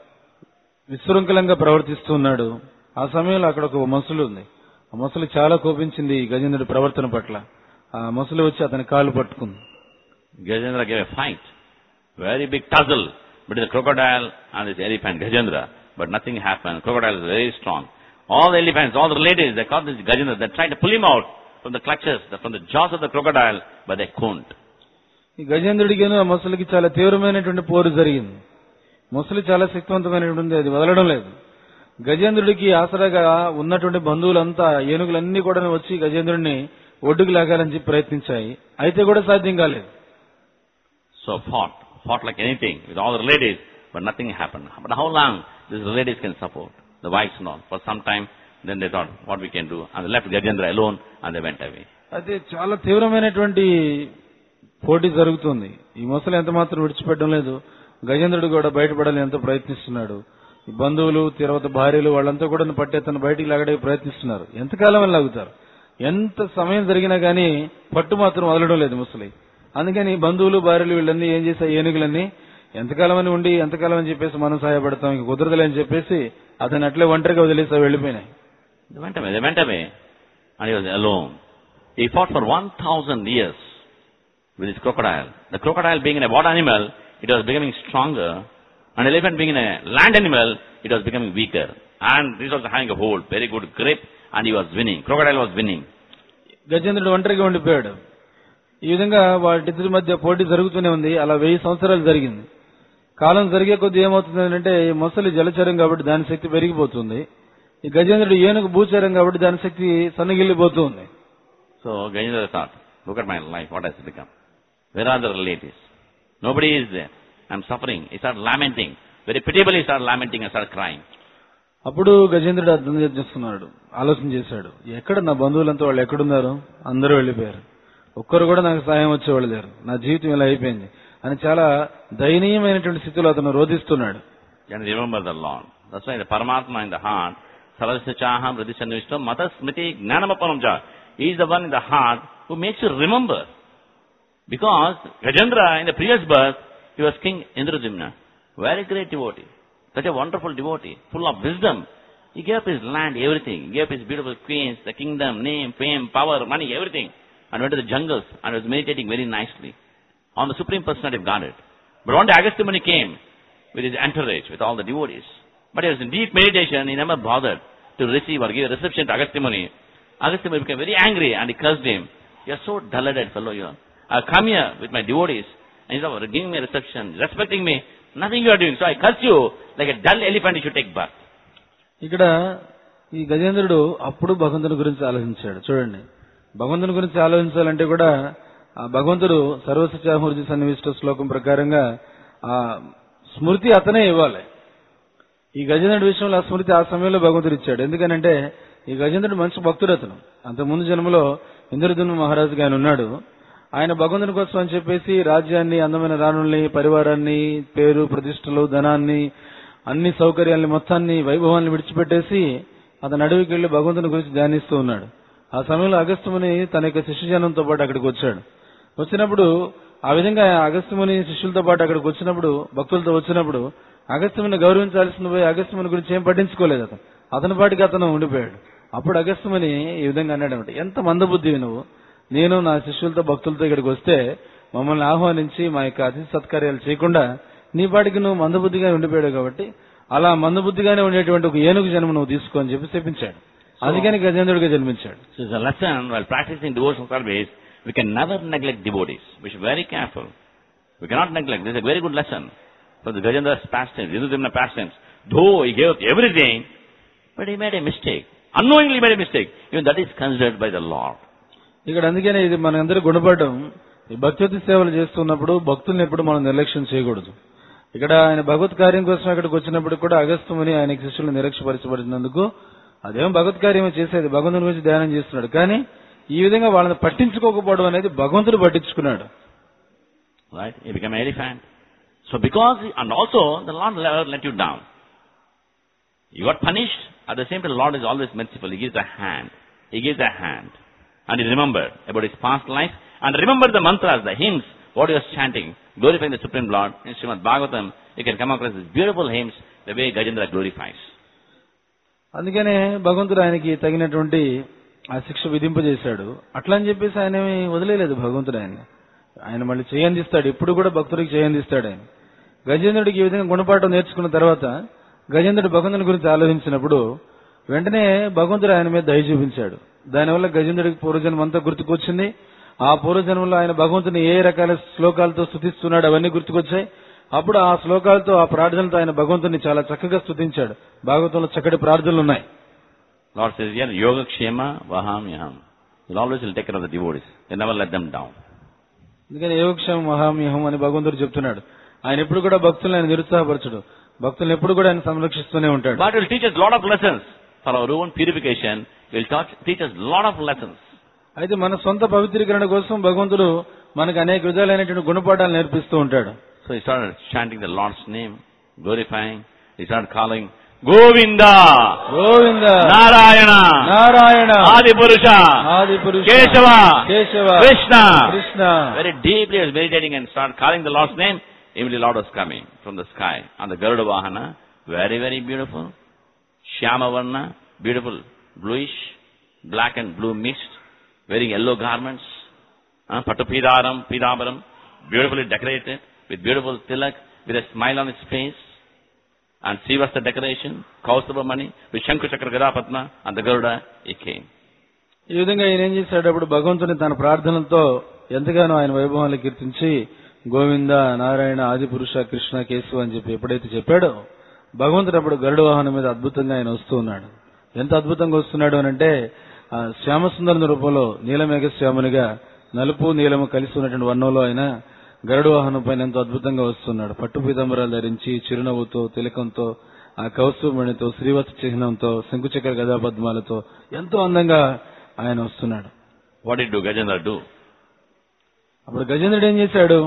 విశృంఖలంగా ప్రవర్తిస్తున్నాడు ఆ సమయంలో అక్కడ ఒక మొసలు ఉంది ఆ మొసలు చాలా కోపించింది ఈ గజేంద్రుడి ప్రవర్తన పట్ల ఆ మొసలు వచ్చి అతని కాళ్ళు పట్టుకుంది Gajendra gave a fight. Very big tussle between the crocodile and this elephant, Gajendra. But nothing happened. Crocodile is very strong. All the elephants, all the ladies, they caught this Gajendra. They tried to pull him out from the clutches, from the jaws of the crocodile, but they couldn't. ఈ గజేంద్రుడికిను ఆ మొసలికి చాలా తీవ్రమైనటువంటి పోరు జరిగింది మొసలి చాలా శక్తివంతమైనటువంటి అది వదలడం లేదు గజేంద్రుడికి ఆసరాగా ఉన్నటువంటి బంధువులంతా ఏనుగులన్నీ కూడా వచ్చి గజేంద్రుడిని ఒడ్డుకు లాగాలని చెప్పి ప్రయత్నించాయి అయితే కూడా సాధ్యం కాలేదు So fought, fought like anything with all the ladies, but nothing happened. But how long these ladies can support? The wives and all. For some time, then they thought, what we can do? And they left Gajendra alone and they went away. అయితే చాలా తీవ్రమైనటువంటి పోటీ జరుగుతుంది ఈ మొసలు ఎంత మాత్రం విడిచిపెట్టడం లేదు గజేంద్రుడు కూడా బయటపడాలని ఎంతో ప్రయత్నిస్తున్నాడు ఈ బంధువులు తర్వాత భార్యలు వాళ్ళంతా కూడా పట్టి అతను బయటికి లాగడానికి ప్రయత్నిస్తున్నారు ఎంతకాలం అని లాగుతారు ఎంత సమయం జరిగినా గానీ పట్టు మాత్రం వదలడం లేదు ముసలి అందుకని బంధువులు భార్యలు వీళ్ళన్నీ ఏం చేసే ఏనుగులన్నీ ఎంతకాలం అని ఉండి ఎంతకాలం అని చెప్పేసి మనం సహాయపడతాం ఇంక కుదరదులే అని చెప్పేసి అతను అట్లే ఒంటరిగా వదిలేసా వెళ్ళిపోయినాయి They went away. They went away. And he was alone. He fought for 1,000 years. with his crocodile. The crocodile being a water animal, it was becoming stronger. And elephant being a land animal, it was becoming weaker. And this was having a hold, very good grip, and he was winning. Crocodile was winning. గజేంద్రుడు ఒంటరిగా ఉండిపోయాడు ఈ విధంగా వాటిద్దరి మధ్య పోటీ జరుగుతూనే ఉంది అలా వెయ్యి సంవత్సరాలు జరిగింది కాలం జరిగే కొద్ది ఏమవుతుంది అంటే ఈ మొసలి జలచరం కాబట్టి దాని శక్తి పెరిగిపోతుంది ఈ గజేంద్రుడు ఏనుగు భూచరం కాబట్టి దాని శక్తి సన్నగిల్లిపోతుంది So Gajendra thought, look at my life, what has it become? Where are the relatives? Nobody is there. I'm suffering. He started lamenting. Very pitiably he started lamenting and started crying. అప్పుడు గజేంద్రుడు అర్థం చేస్తున్నాడు ఆలోచన చేశాడు ఎక్కడ నా బంధువులంతా వాళ్ళు ఎక్కడున్నారు అందరూ వెళ్ళిపోయారు ఒక్కరు కూడా నాకు సహాయం వచ్చేవాళ్ళు లేరు నా జీవితం ఇలా అయిపోయింది అని చాలా దయనీయమైనటువంటి స్థితిలో అతను రోధిస్తున్నాడు And remember the Lord. That's why the Paramatma in the heart, Sarasachaham Radhishanvishtam Mata Smriti Gnanamapanamja. He is the one in the heart who makes you remember. Because Gajendra in the previous birth, he was King Indradimna. Very great devotee. Such a wonderful devotee, full of wisdom. He gave up his land, everything. He gave up his beautiful queens, the kingdom, name, fame, power, money, everything. And went to the jungles and was meditating very nicely on the Supreme Personality of Godhead. But one day Agastya Muni came with his entourage, with all the devotees. But he was in deep meditation, he never bothered to receive or give a reception to Agastya Muni. Agastya Muni became very angry and he cursed him. You are so dull-headed fellow you are. I have come here with my devotees and instead of giving me a reception, respecting me, nothing you are doing. So I curse you like a dull elephant you should take birth. ఇక్కడ ఈ గజేంద్రుడు అప్పుడు భగవంతుని గురించి ఆలోచించాడు చూడండి భగవంతుని గురించి ఆలోచించాలంటే కూడా ఆ భగవంతుడు సర్వసత్యామూర్తి సన్నివిష్ట శ్లోకం ప్రకారంగా ఆ స్మృతి అతనే ఇవ్వాలి ఈ గజేంద్రుడి విషయంలో ఆ స్మృతి ఆ సమయంలో భగవంతుడు ఇచ్చాడు ఎందుకనంటే ఈ గజేంద్రుడు మంచి భక్తుడు అతను అంత ముందు జన్మలో ఇంద్రధుమ్న మహారాజుగా ఆయన ఉన్నాడు ఆయన భగవంతుని కోసం అని చెప్పేసి రాజ్యాన్ని అందమైన రాణుల్ని పరివారాన్ని పేరు ప్రతిష్టలు ధనాన్ని అన్ని సౌకర్యాల్ని మొత్తాన్ని వైభవాన్ని విడిచిపెట్టేసి అతను అడవికి వెళ్లి భగవంతుని గురించి ధ్యానిస్తూ ఉన్నాడు ఆ సమయంలో అగస్త్యముని తన యొక్క శిష్యజనంతో పాటు అక్కడికి వచ్చాడు వచ్చినప్పుడు ఆ విధంగా అగస్త్యముని శిష్యులతో పాటు అక్కడికి వచ్చినప్పుడు భక్తులతో వచ్చినప్పుడు అగస్త్యముని గౌరవించాల్సిన పోయి అగస్త్యముని గురించి ఏం పట్టించుకోలేదు అతను అతని పాటికి అతను ఉండిపోయాడు అప్పుడు అగస్త్యముని ఈ విధంగా అన్నాడనమాట ఎంత మందబుద్ధివి నువ్వు నేను నా శిష్యులతో భక్తులతో ఇక్కడికి వస్తే మమ్మల్ని ఆహ్వానించి మా యొక్క అతిథి సత్కార్యాలు చేయకుండా నీ పాటికి నువ్వు మందబుద్ధిగా ఉండిపోయాడు కాబట్టి అలా మందబుద్ధిగానే ఉండేటువంటి ఒక ఏనుగు జన్మ నువ్వు తీసుకో అని చెప్పి చెప్పించాడు అందుకని గజేంద్రుడిగా జన్మించాడు So it's a lesson while practicing devotional service, we can never neglect devotees. We should be very careful. We cannot neglect. This is a very good lesson for the Gajendra's pastimes, Indradimna pastimes. Though he gave up everything, but he made a mistake. Unknowingly made a mistake. Even that is considered by the Lord. ఇక్కడ అందుకనే ఇది మనందరి గుణపడడం ఈ భక్తి సేవలు చేస్తున్నప్పుడు భక్తుల్ని ఎప్పుడు మనం నిర్లక్ష్యం చేయకూడదు ఇక్కడ ఆయన భగవత్ కార్యం కోసం అక్కడికి వచ్చినప్పుడు కూడా అగస్త్యముని ఆయన శిష్యులు నిరక్షపరచబడినందుకు అదేం భగవత్ కార్యమే చేసేది భగవంతుని గురించి ధ్యానం చేస్తున్నాడు కానీ ఈ విధంగా వాళ్ళని పట్టించుకోకపోవడం అనేది భగవంతుడు పట్టించుకున్నాడు Right? He became an elephant. So because, and also the Lord never let you down. You got punished, at the same time the Lord is always merciful. He gives a hand. He gives a hand. And he remembered about his past life. And remember the mantras, the hymns, what he was chanting, glorifying the Supreme Lord. In Srimad Bhagavatam, you can come across these beautiful hymns, the way Gajendra glorifies. అందుకనే భగవంతుడు ఆయనకి తగినటువంటి ఆ శిక్ష విధింపజేశాడు అట్లా అని చెప్పేసి ఆయన ఏమీ వదిలేలేదు భగవంతుడు ఆయన ఆయన మళ్ళీ చేయందిస్తాడు ఎప్పుడు కూడా భక్తుడికి చేయందిస్తాడు ఆయన గజేంద్రుడికి ఈ విధంగా గుణపాఠం నేర్చుకున్న తర్వాత గజేంద్రుడు భగవంతుని గురించి ఆలోచించినప్పుడు వెంటనే భగవంతుడు ఆయన మీద దయ చూపించాడు దానివల్ల గజేంద్రుడికి పూర్వజన్మ అంతా గుర్తుకొచ్చింది ఆ పూర్వజన్మలో ఆయన భగవంతుని ఏ రకాల శ్లోకాలతో స్థుతిస్తున్నాడు అవన్నీ గుర్తుకొచ్చాయి అప్పుడు ఆ శ్లోకాలతో ఆ ప్రార్థనలతో ఆయన భగవంతుని చాలా చక్కగా స్థుతించాడు భాగవతంలో చక్కటి ప్రార్థనలు ఉన్నాయి Lord says here, Yoga Kshema Vaham Yaham. He'll always will take care of the devotees. He'll never let them down. అందుకని యోగక్షేమ మహామ్యహం అని భగవంతుడు చెప్తున్నాడు ఆయన ఎప్పుడు కూడా భక్తులను ఆయన నిరుత్సాహపరచడు భక్తులను ఎప్పుడు కూడా ఆయన సంరక్షిస్తూనే ఉంటాడు But will teach us a lot of lessons for our own purification. Will taught, teach us a lot of lessons. అయితే మన సొంత పవిత్రీకరణ కోసం భగవంతుడు మనకు అనేక విధాలైనటువంటి గుణపాఠాలు నేర్పిస్తూ ఉంటాడు So he started chanting the Lord's name, glorifying. He started calling Govinda, Govinda Narayana, Narayana Adi Purusha, ఆది పురుష Keshava, Keshava Krishna. Krishna Very deeply he was meditating and started calling the Lord's name. Immediately Lord was coming from the sky on the Garuda Vahana. Very, very beautiful. Shyama Varna, beautiful, bluish, black and blue mixed, wearing yellow garments. uh, Pattu Pidaram, Pidabaram, beautifully decorated, with beautiful tilak, with a smile on his face. And Sivasta decoration, Kaustubha money, with Shanku Chakra Gadapatma, and the Garuda, he came. ఈ విధంగా ఆయన ఏం చేశాడు అప్పుడు భగవంతుని తన ప్రార్థనలతో ఎంతగానో ఆయన వైభవాన్ని కీర్తించి గోవింద నారాయణ ఆదిపురుష కృష్ణ కేశవ అని చెప్పి ఎప్పుడైతే చెప్పాడో భగవంతుడు అప్పుడు గరుడ వాహనం మీద అద్భుతంగా ఆయన వస్తూ ఉన్నాడు ఎంత అద్భుతంగా వస్తున్నాడు అని అంటే ఆ శ్యామసుందరుని రూపంలో నీలమేఘ శ్యామునిగా నలుపు నీలము కలిసి ఉన్నటువంటి వర్ణంలో ఆయన గరుడ వాహనం పైన ఎంతో అద్భుతంగా వస్తున్నాడు పట్టు పీతాంబరాలు ధరించి చిరునవ్వుతో తిలకంతో ఆ కౌస్తుమణితో శ్రీవత్స చిహ్నంతో శంకుచక్ర గదాపద్మాలతో ఎంతో అందంగా ఆయన వస్తున్నాడు What did do Gajendra do? అప్పుడు గజేంద్రుడు ఏం చేశాడు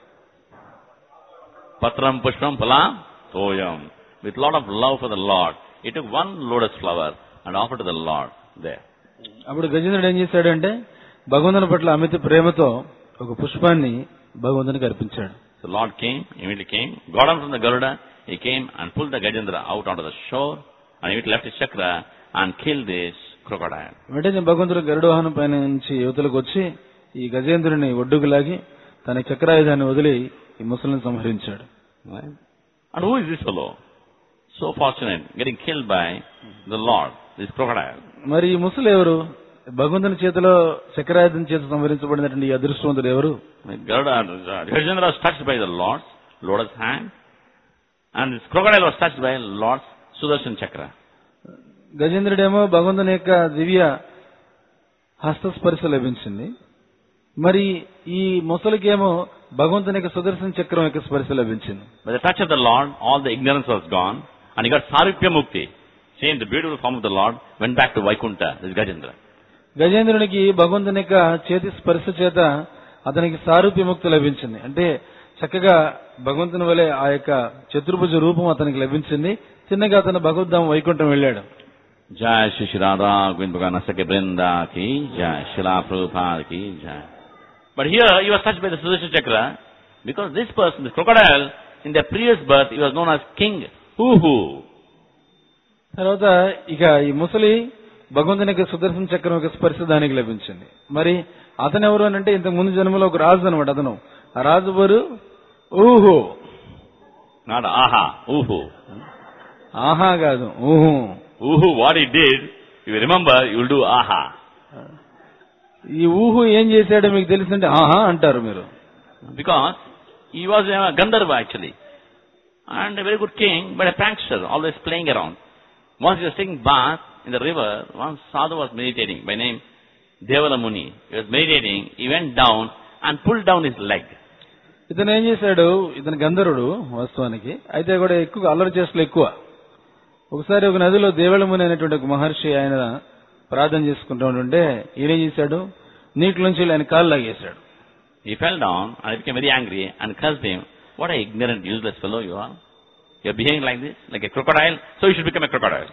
Patram Pushpam Phala Toyam. With lot of love for the Lord, he took one lotus flower and offered to the Lord there. అప్పుడు గజేంద్రుడు ఏం చేశాడు అంటే భగవంతుని పట్ల అమిత ప్రేమతో ఒక పుష్పాన్ని భగవంతునికి అర్పించాడు So Lord came, immediately came, got down from the Garuda, he came and pulled the Gajendra out onto the shore, and immediately left his chakra and killed this crocodile. వెంటనే భగవంతుడు గరుడ వాహనం పైన నుంచి యువతలకు వచ్చి ఈ గజేంద్రుని ఒడ్డుకు లాగి తన చక్రాయుధాన్ని వదిలి ఈ ముసలిని సంహరించాడు Right? And who is this fellow? So fortunate, getting killed by the Lord, this crocodile. మరి ఈ ముసలి ఎవరు భగవంతుని చేతిలో చక్రాయుధం చేత సంహరించబడినటువంటి ఈ అదృష్టవంతుడు ఎవరు Garuda, Gajendra was touched by the Lord's lotus hand, and this crocodile was touched by Lord's Sudarshan chakra. గజేంద్రుడేమో భగవంతుని యొక్క దివ్య హస్తస్పర్శ లభించింది మరి ఈ ముసలికేమో భగవంతుని యొక్క సుదర్శన చక్రం యొక్క స్పర్శ లభించింది By the touch of the Lord, all the ignorance was gone, and he got Sarupya Mukti. Same, the beautiful form of the Lord went back to Vaikunta, this Gajendra. గజేంద్రునికి భగవంతుని యొక్క చేతి స్పర్శ చేత అతనికి సారూప్యముక్తి లభించింది అంటే చక్కగా భగవంతుని వలె ఆ యొక్క చతుర్భుజ రూపం అతనికి లభించింది చిన్నగా అతను భగవద్ధాం వైకుంఠం వెళ్ళాడు Jai Shri Shri Radha Govind Bhagavan Asake Brinda ki Jai Shila Prabhupada ki Jai. But here he was touched by the Sudarshan chakra because this person, this crocodile, in their previous birth, he was known as King Huhu. తర్వాత ఇక ఈ ముసలి భగవంతుని యొక్క సుదర్శన చక్రం యొక్క స్పర్శ దానికి లభించింది మరి అతను ఎవరు అని అంటే ఇంతకు ముందు జన్మలో ఒక రాజు అనమాట అతను ఆ రాజు వారు ఊహు Not Aha, Uhu. ఆహా కాదు ఊహు Uhu, what he did, if you remember, you will do Aha. ఈ ఊహు ఏం చేశాడో మీకు తెలిసింటే ఆహా అంటారు మీరు Because he was a Gandharva actually. And a very good king, but a prankster, always playing around. Once he was taking bath in the river, one sadhu was meditating by name Devala Muni. He was meditating, he went down and pulled down his leg. ఇతను ఏం చేశాడు ఇతను గంధర్వుడు వాస్తవానికి అయితే కూడా ఎక్కువ అల్లరి చేష్టలు ఎక్కువ ఒకసారి ఒక నదిలో దేవళముని అనేటువంటి ఒక మహర్షి ఆయన ప్రార్థన చేసుకుంటూ ఉంటుంటే ఈయన ఏం చేశాడు నీటిలోంచి ఆయన కాళ్ళు లాగేశాడు He fell down and he became very angry and cursed him. What a ignorant, useless fellow you are. You are behaving like this, like a crocodile, so you should become a crocodile.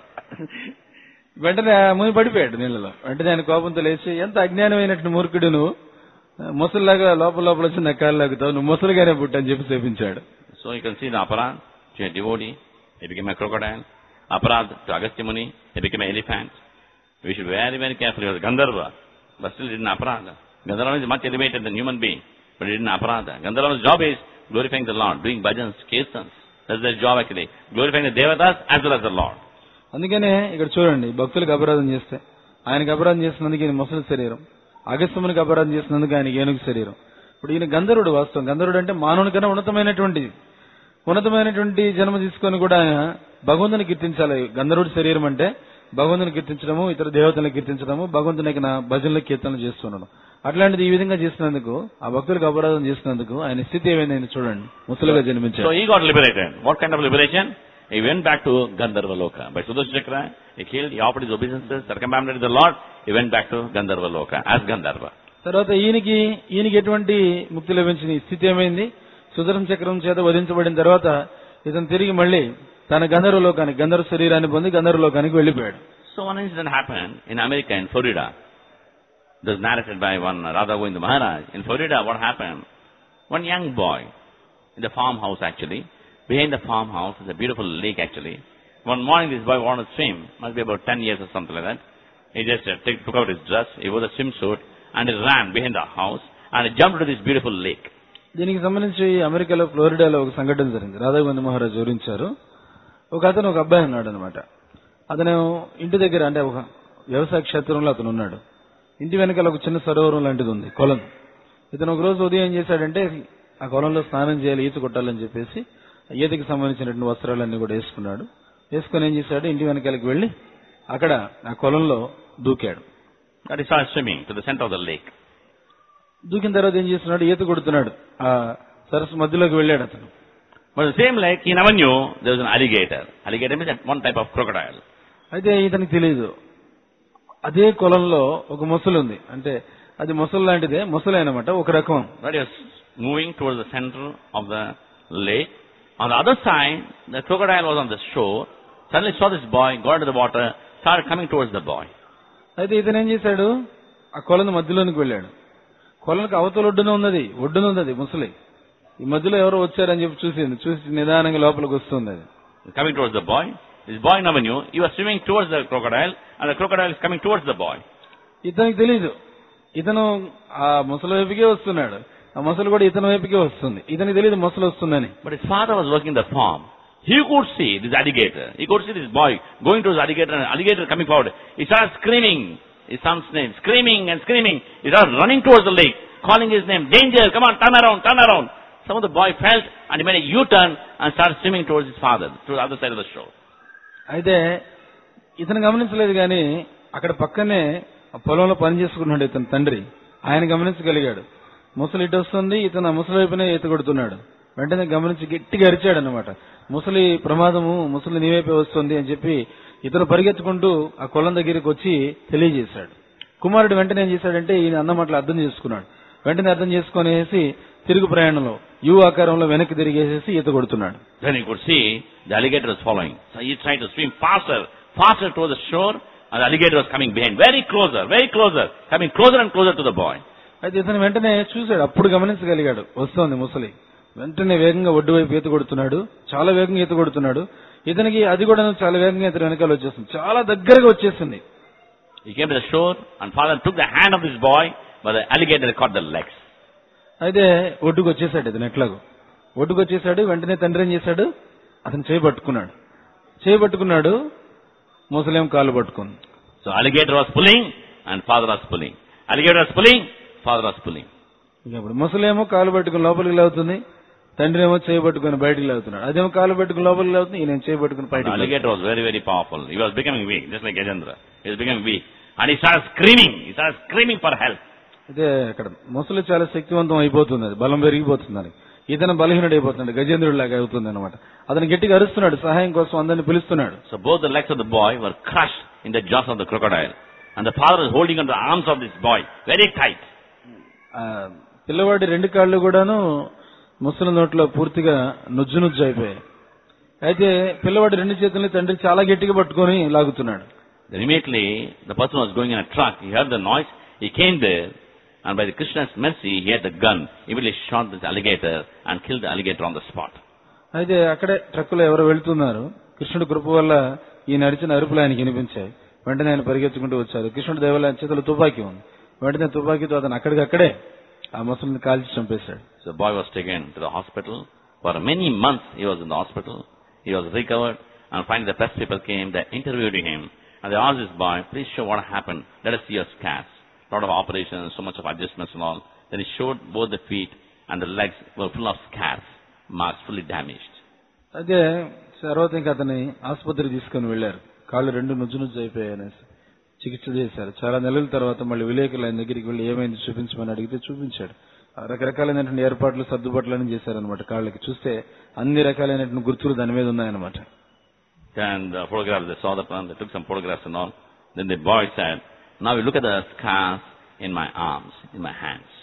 వెంటనే ఆ ముని పడిపోయాడు నీళ్ళలో వెంటనే ఆయన కోపంతో లేచి ఎంత అజ్ఞానమైనటువంటి మూర్ఖుడు నువ్వు ముసలిలాగా లోపల లోపల వచ్చి నా కాళ్ళు లాగుతావు నువ్వు ముసలిగానే పుట్టని చెప్పి సేపించాడు So you can see the aparad to a devotee, he became a crocodile. Aparad to Agastya Muni, he became an elephant. We should be very, very careful. He was Gandharva, but still did an aparada. Gandharva is much elevated than human being, but he did an aparada. Gandharva's job is glorifying the Lord, doing bhajans, kirtans. That's their job actually. Glorifying the devatas as well as the Lord. అందుకనే ఇక్కడ చూడండి భక్తులకు అపరాధం చేస్తే ఆయనకు అపరాధం చేసినందుకు ఈయన ముసలి శరీరం అగస్త్యమునికి అపరాధం చేసినందుకు ఆయన ఏనుగు శరీరం ఇప్పుడు ఈయన గంధర్వుడు వాస్తవం గంధర్వుడు అంటే మానవుని కన్నా ఉన్నతమైనటువంటి ఉన్నతమైనటువంటి జన్మ తీసుకొని కూడా ఆయన భగవంతుని కీర్తించాలి గంధర్వుడి శరీరం అంటే భగవంతుని కీర్తించడము ఇతర దేవతలను కీర్తించడము భగవంతునికి నా భజనలు కీర్తనలు చేస్తున్నాడు అట్లాంటిది ఈ విధంగా చేసినందుకు ఆ భక్తులకు అపరాధం చేసినందుకు ఆయన స్థితి ఏమైంది చూడండి ముసలుగా So జన్మించాడు he got liberated. What kind of liberation? He went back to Gandharva Loka. By Sudarshan Chakra, he killed, he offered his obeisances, circumambulated the Lord, he went back to Gandharva Loka as Gandharva. తర్వాత ఈయనకి ఈయనకి ఎటువంటి ముక్తి లభించింది ఈ స్థితి ఏమైంది సుదర్శన చక్రం చేత వధించబడిన తర్వాత ఇతను తిరిగి మళ్ళీ తన గంధర్వ లోకానికి గంధర్వ శరీరాన్ని పొంది గంధర్వ లోకానికి వెళ్ళిపోయాడు So one incident happened in America, in Florida. This was narrated by one Radha Govind Maharaj. In Florida, what happened? One young boy, in the farmhouse actually, behind the farmhouse is a beautiful lake actually. One morning this boy wanted to swim, must be about 10 years or something like that. He just uh, take, took out his dress, he wore the swimsuit, and he ran behind the house, and he jumped into this beautiful lake. దీనికి సంబంధించి అమెరికాలో ఫ్లోరిడాలో ఒక సంఘటన జరిగింది రాధవ్ గాంధీ మహారాజ్ వివరించారు ఒక అతను ఒక అబ్బాయి ఉన్నాడు అనమాట అతను ఇంటి దగ్గర అంటే ఒక వ్యవసాయ క్షేత్రంలో అతను ఉన్నాడు ఇంటి వెనకాల ఒక చిన్న సరోవరం లాంటిది ఉంది కొలం ఇతను ఒక రోజు ఉదయం ఏం చేశాడంటే ఆ కొలంలో స్నానం చేయాలి ఈత కొట్టాలని చెప్పేసి ఈతకి సంబంధించినటువంటి వస్త్రాలన్నీ కూడా వేసుకున్నాడు వేసుకొని ఏం చేశాడు ఇంటి వెనకాలకి వెళ్లి అక్కడ ఆ కొలంలో దూకాడు And he started swimming to the center of the lake. దూకిన తర్వాత ఏం చేస్తున్నాడు ఈత కొడుతున్నాడు ఆ సరస్సు మధ్యలోకి వెళ్ళాడు అతను But in the same lake, he never knew there was an alligator. Alligator means one type of crocodile. అయితే ఇతనికి తెలియదు అదే కొలంలో ఒక మొసలు ఉంది అంటే అది మొసలు లాంటిదే మొసలే అనమాట ఒక రకం But he was moving towards the center of the lake. On the other side, the crocodile was on the shore. Suddenly saw this boy, got into the water, started coming towards the boy. అయితే ఇతను ఏం చేశాడు ఆ కొలను మధ్యలోనికి వెళ్ళాడు కొలనికి అవతల ఒడ్డున ఉన్నది ఒడ్డున ఉన్నది ముసలి ఈ మధ్యలో ఎవరో వచ్చారని చెప్పి చూసింది చూసి నిదానంగా లోపలికి వస్తుంది అది Coming towards the boy. This boy never knew. He was swimming towards the crocodile, and the crocodile is coming towards the boy. ఇతనికి తెలియదు ఇతను ఆ ముసలి వైపుకే వస్తున్నాడు ఆ ముసలి కూడా ఇతని వైపుకే వస్తుంది ఇతనికి తెలియదు ముసలి వస్తుందని But his father was working the farm. He could see this alligator. He could see this boy going towards the alligator and alligator coming forward. He started screaming his son's name, screaming and screaming. He started running towards the lake, calling his name, danger, come on, turn around, turn around. Some of the boy felt and he made a U-turn and started swimming towards his father, to the other side of the shore. అయితే ఇతను గమనించలేదు కానీ అక్కడ పక్కనే ఆ పొలంలో పని చేసుకున్నాడు ఇతని తండ్రి ఆయన గమనించగలిగాడు ముసలి ఇటు వస్తుంది ఇతను ఆ ముసలి వైపునే ఈత కొడుతున్నాడు వెంటనే గమనించి గట్టిగా అరిచాడు అనమాట ముసలి ప్రమాదము ముసలి నీ వైపే వస్తుంది అని చెప్పి ఇతను పరిగెత్తుకుంటూ ఆ కొలం దగ్గరికి వచ్చి తెలియజేశాడు కుమారుడు వెంటనే ఏం చేశాడంటే ఈయన అన్నమాటలు అర్థం చేసుకున్నాడు వెంటనే అర్థం చేసుకునేసి తిరుగు ప్రయాణంలో యు ఆకారంలో వెనక్కి తిరిగేసేసి ఈత కొడుతున్నాడు Then he could see the alligator was following. So he tried to swim faster, faster towards the shore, and the alligator was coming behind, very closer, very closer, coming closer and closer to the boy. అయితే ఇతను వెంటనే చూశాడు అప్పుడు గమనించగలిగాడు వస్తోంది ముసలి వెంటనే వేగంగా ఒడ్డు వైపు ఈత కొడుతున్నాడు చాలా వేగంగా ఈత కొడుతున్నాడు ఇతనికి అది కూడా చాలా వేగంగా ఇతని వెనకాల వచ్చేస్తుంది చాలా దగ్గరగా వచ్చేసింది He came to the shore, and father took the hand of this boy, but the alligator caught the legs. అయితే ఒడ్డుకు వచ్చేసాడు ఇతను ఎట్లాగో ఒడ్డుకు వచ్చేసాడు వెంటనే తండ్రి ఏం చేశాడు అతను చేయి పట్టుకున్నాడు చేయి పట్టుకున్నాడు ముసలేం కాలు పట్టుకుంది So alligator was pulling, and father was pulling. Alligator was pulling, father was pulling. ఇక ఇప్పుడు ముసలేమో కాలు పట్టుకుని లోపలికి లాగుతుంది తండ్రి ఏమో చేయి పట్టుకుని బయటికి లాగుతున్నాడు అదేమో కాలు పట్టుకుని లోపలికి లాగుతుంది ఈయన చేయి పట్టుకుని The బయటికి లాగుతున్నాడు. alligator was very, very powerful. He was becoming weak, just like Gajendra. He was becoming weak. And he started screaming. He started screaming for help. అయితే అక్కడ ముసలి చాలా శక్తివంతం అయిపోతుంది అది బలం పెరిగిపోతుంది దానికి ఇతను బలహీనుడు అయిపోతున్నాడు గజేంద్రుడు లాగా అవుతుంది అనమాట అతను గట్టిగా అరుస్తున్నాడు సహాయం కోసం అందరిని పిలుస్తున్నాడు So both the legs of the boy were crushed in the jaws of the crocodile. And the father was holding on to the arms of this boy very tight. ఆ, పిల్లవాడి రెండు కాళ్ళు కూడాను ముసలి నోట్లో పూర్తిగా నుజ్జు నుజ్జు అయిపోయాయి అయితే పిల్లవాడి రెండు చేతుల్ని తండ్రి చాలా గట్టిగా పట్టుకొని లాగుతున్నాడు Then immediately the person was going in a truck. He heard the noise. He came there. And by the Krishna's mercy, he had the gun. Immediately shot this alligator and killed the alligator on the spot. అయితే అక్కడే ట్రక్కులో ఎవరో వెళ్తున్నారు కృష్ణుడి కృప వల్ల ఈ నడిచిన అరుపులు ఆయనకి వినిపించాయి వెంటనే ఆయన పరిగెత్తుకుంటూ వచ్చారు కృష్ణుడి దేవాలయ ఆయన చేతిలో తుపాకీ ఉంది వెంటనే తుపాకీతో అతను అక్కడికక్కడే ఆ ముసలిని కాల్చి చంపేశాడు So the boy was taken to the hospital. For many months he was in the hospital. He was recovered. And finally the press people came. They interviewed him. And they asked this boy, please show what happened. Let us see your scars. lot of operations, so much of adjustments and all. Then he showed both the feet and the legs were full of scars, marks fully damaged. అయితే తర్వాత ఇంకా అతన్ని ఆసుపత్రికి తీసుకుని వెళ్లారు కాళ్ళు రెండు నుజ్జు నుజ్జు అయిపోయాయి అనేసి చికిత్స చేశారు చాలా నెలల తర్వాత మళ్ళీ విలేకరులు ఆయన దగ్గరికి వెళ్లి ఏమైంది చూపించమని అడిగితే చూపించాడు ఆ రకరకాలైనటువంటి ఏర్పాట్లు సర్దుబాట్లను చేశారనమాట కాళ్ళకి చూస్తే అన్ని రకాలైనటువంటి గుర్తులు దాని మీద ఉన్నాయన్నమాట And the photographs, they saw the plan, they took some photographs and all. Then the boy said, now you look at the scars in my arms, in my hands.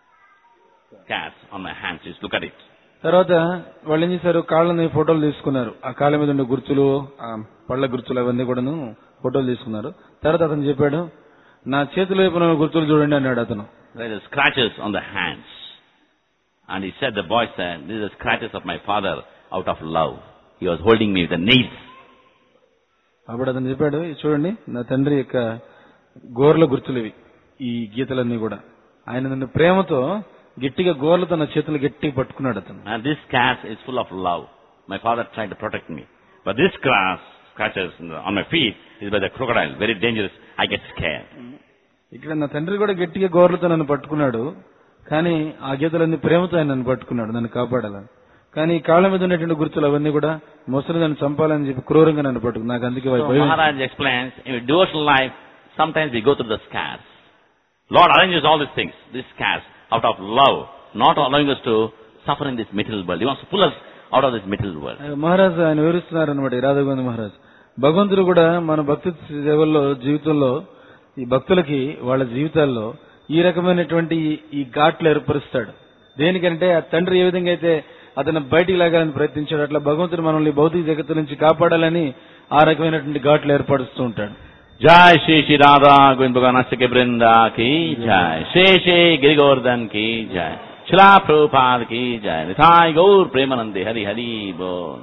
Scars on my hands, just look at it. తర్వాత వాళ్ళు ఏం చేశారు కాళ్ళని ఫోటోలు తీసుకున్నారు ఆ కాళ్ళ మీద ఉండే గుర్తులు ఆ పళ్ళ గుర్తులు అవన్నీ కూడాను ఫోటోలు తీసుకున్నారు తర్వాత అతను చెప్పాడు నా చేతుల వైపు ఉన్న గుర్తులు చూడండి అన్నాడు అతను There are scratches on the hands. And he said, the boy said, these are scratches of my father out of love. He was holding me with the nails. అప్పుడు అతను చెప్పాడు "ఇది చూడండి నా తండ్రి యొక్క గోర్ల గుర్తులు ఇవి ఈ గీతలన్నీ కూడా ఆయన నన్ను ప్రేమతో గట్టిగా గోర్లతో నా చేతులు గట్టిగా పట్టుకున్నాడు అతను And this scratch is full of love. My father tried to protect me. But this scratch, scratches on my feet is by the crocodile. Very dangerous. I get scared. ఇక్కడ నా తండ్రి కూడా గట్టిగా గోర్లతో నన్ను పట్టుకున్నాడు కానీ ఆ గీతలన్నీ ప్రేమతో ఆయన నన్ను పట్టుకున్నాడు నన్ను కాపాడాలని కానీ ఈ కాళ్ళ మీద ఉన్నటువంటి గుర్తులు అవన్నీ కూడా మొసలు నన్ను చంపాలని చెప్పి క్రూరంగా నన్ను పట్టుకు నాకు అందుకే So భయం Maharaj explains, in devotional life, sometimes we go through the scars. Lord arranges all these things, these scars, out of love, not allowing us to suffer in this material world. He wants to pull us out of this material world. Maharaj ఆయన వివరిస్తున్నారు అనమాట రాధగోవింద మహారాజ్ భగవంతుడు కూడా మన భక్తి సేవల్లో జీవితంలో ఈ భక్తులకి వాళ్ళ జీవితాల్లో ఈ రకమైనటువంటి ఈ- ఈ ఘాట్లు ఏర్పరుస్తాడు దేనికంటే ఆ తండ్రి ఏ విధంగా అయితే అతను బయటికి లాగాలని ప్రయత్నించాడు అట్లా భగవంతుడు మనల్ని భౌతిక జగత్తు నుంచి కాపాడాలని ఆ రకమైనటువంటి ఘాట్లు ఏర్పరుస్తూ ఉంటాడు जय श्री श्री राधा गोविंद भगवान के वृंदा की जय श्री श्री गिरि गोवर्धन की जय शिला प्रभुपाद की जय निथाय गौर प्रेमानंदे हरि हरि बोल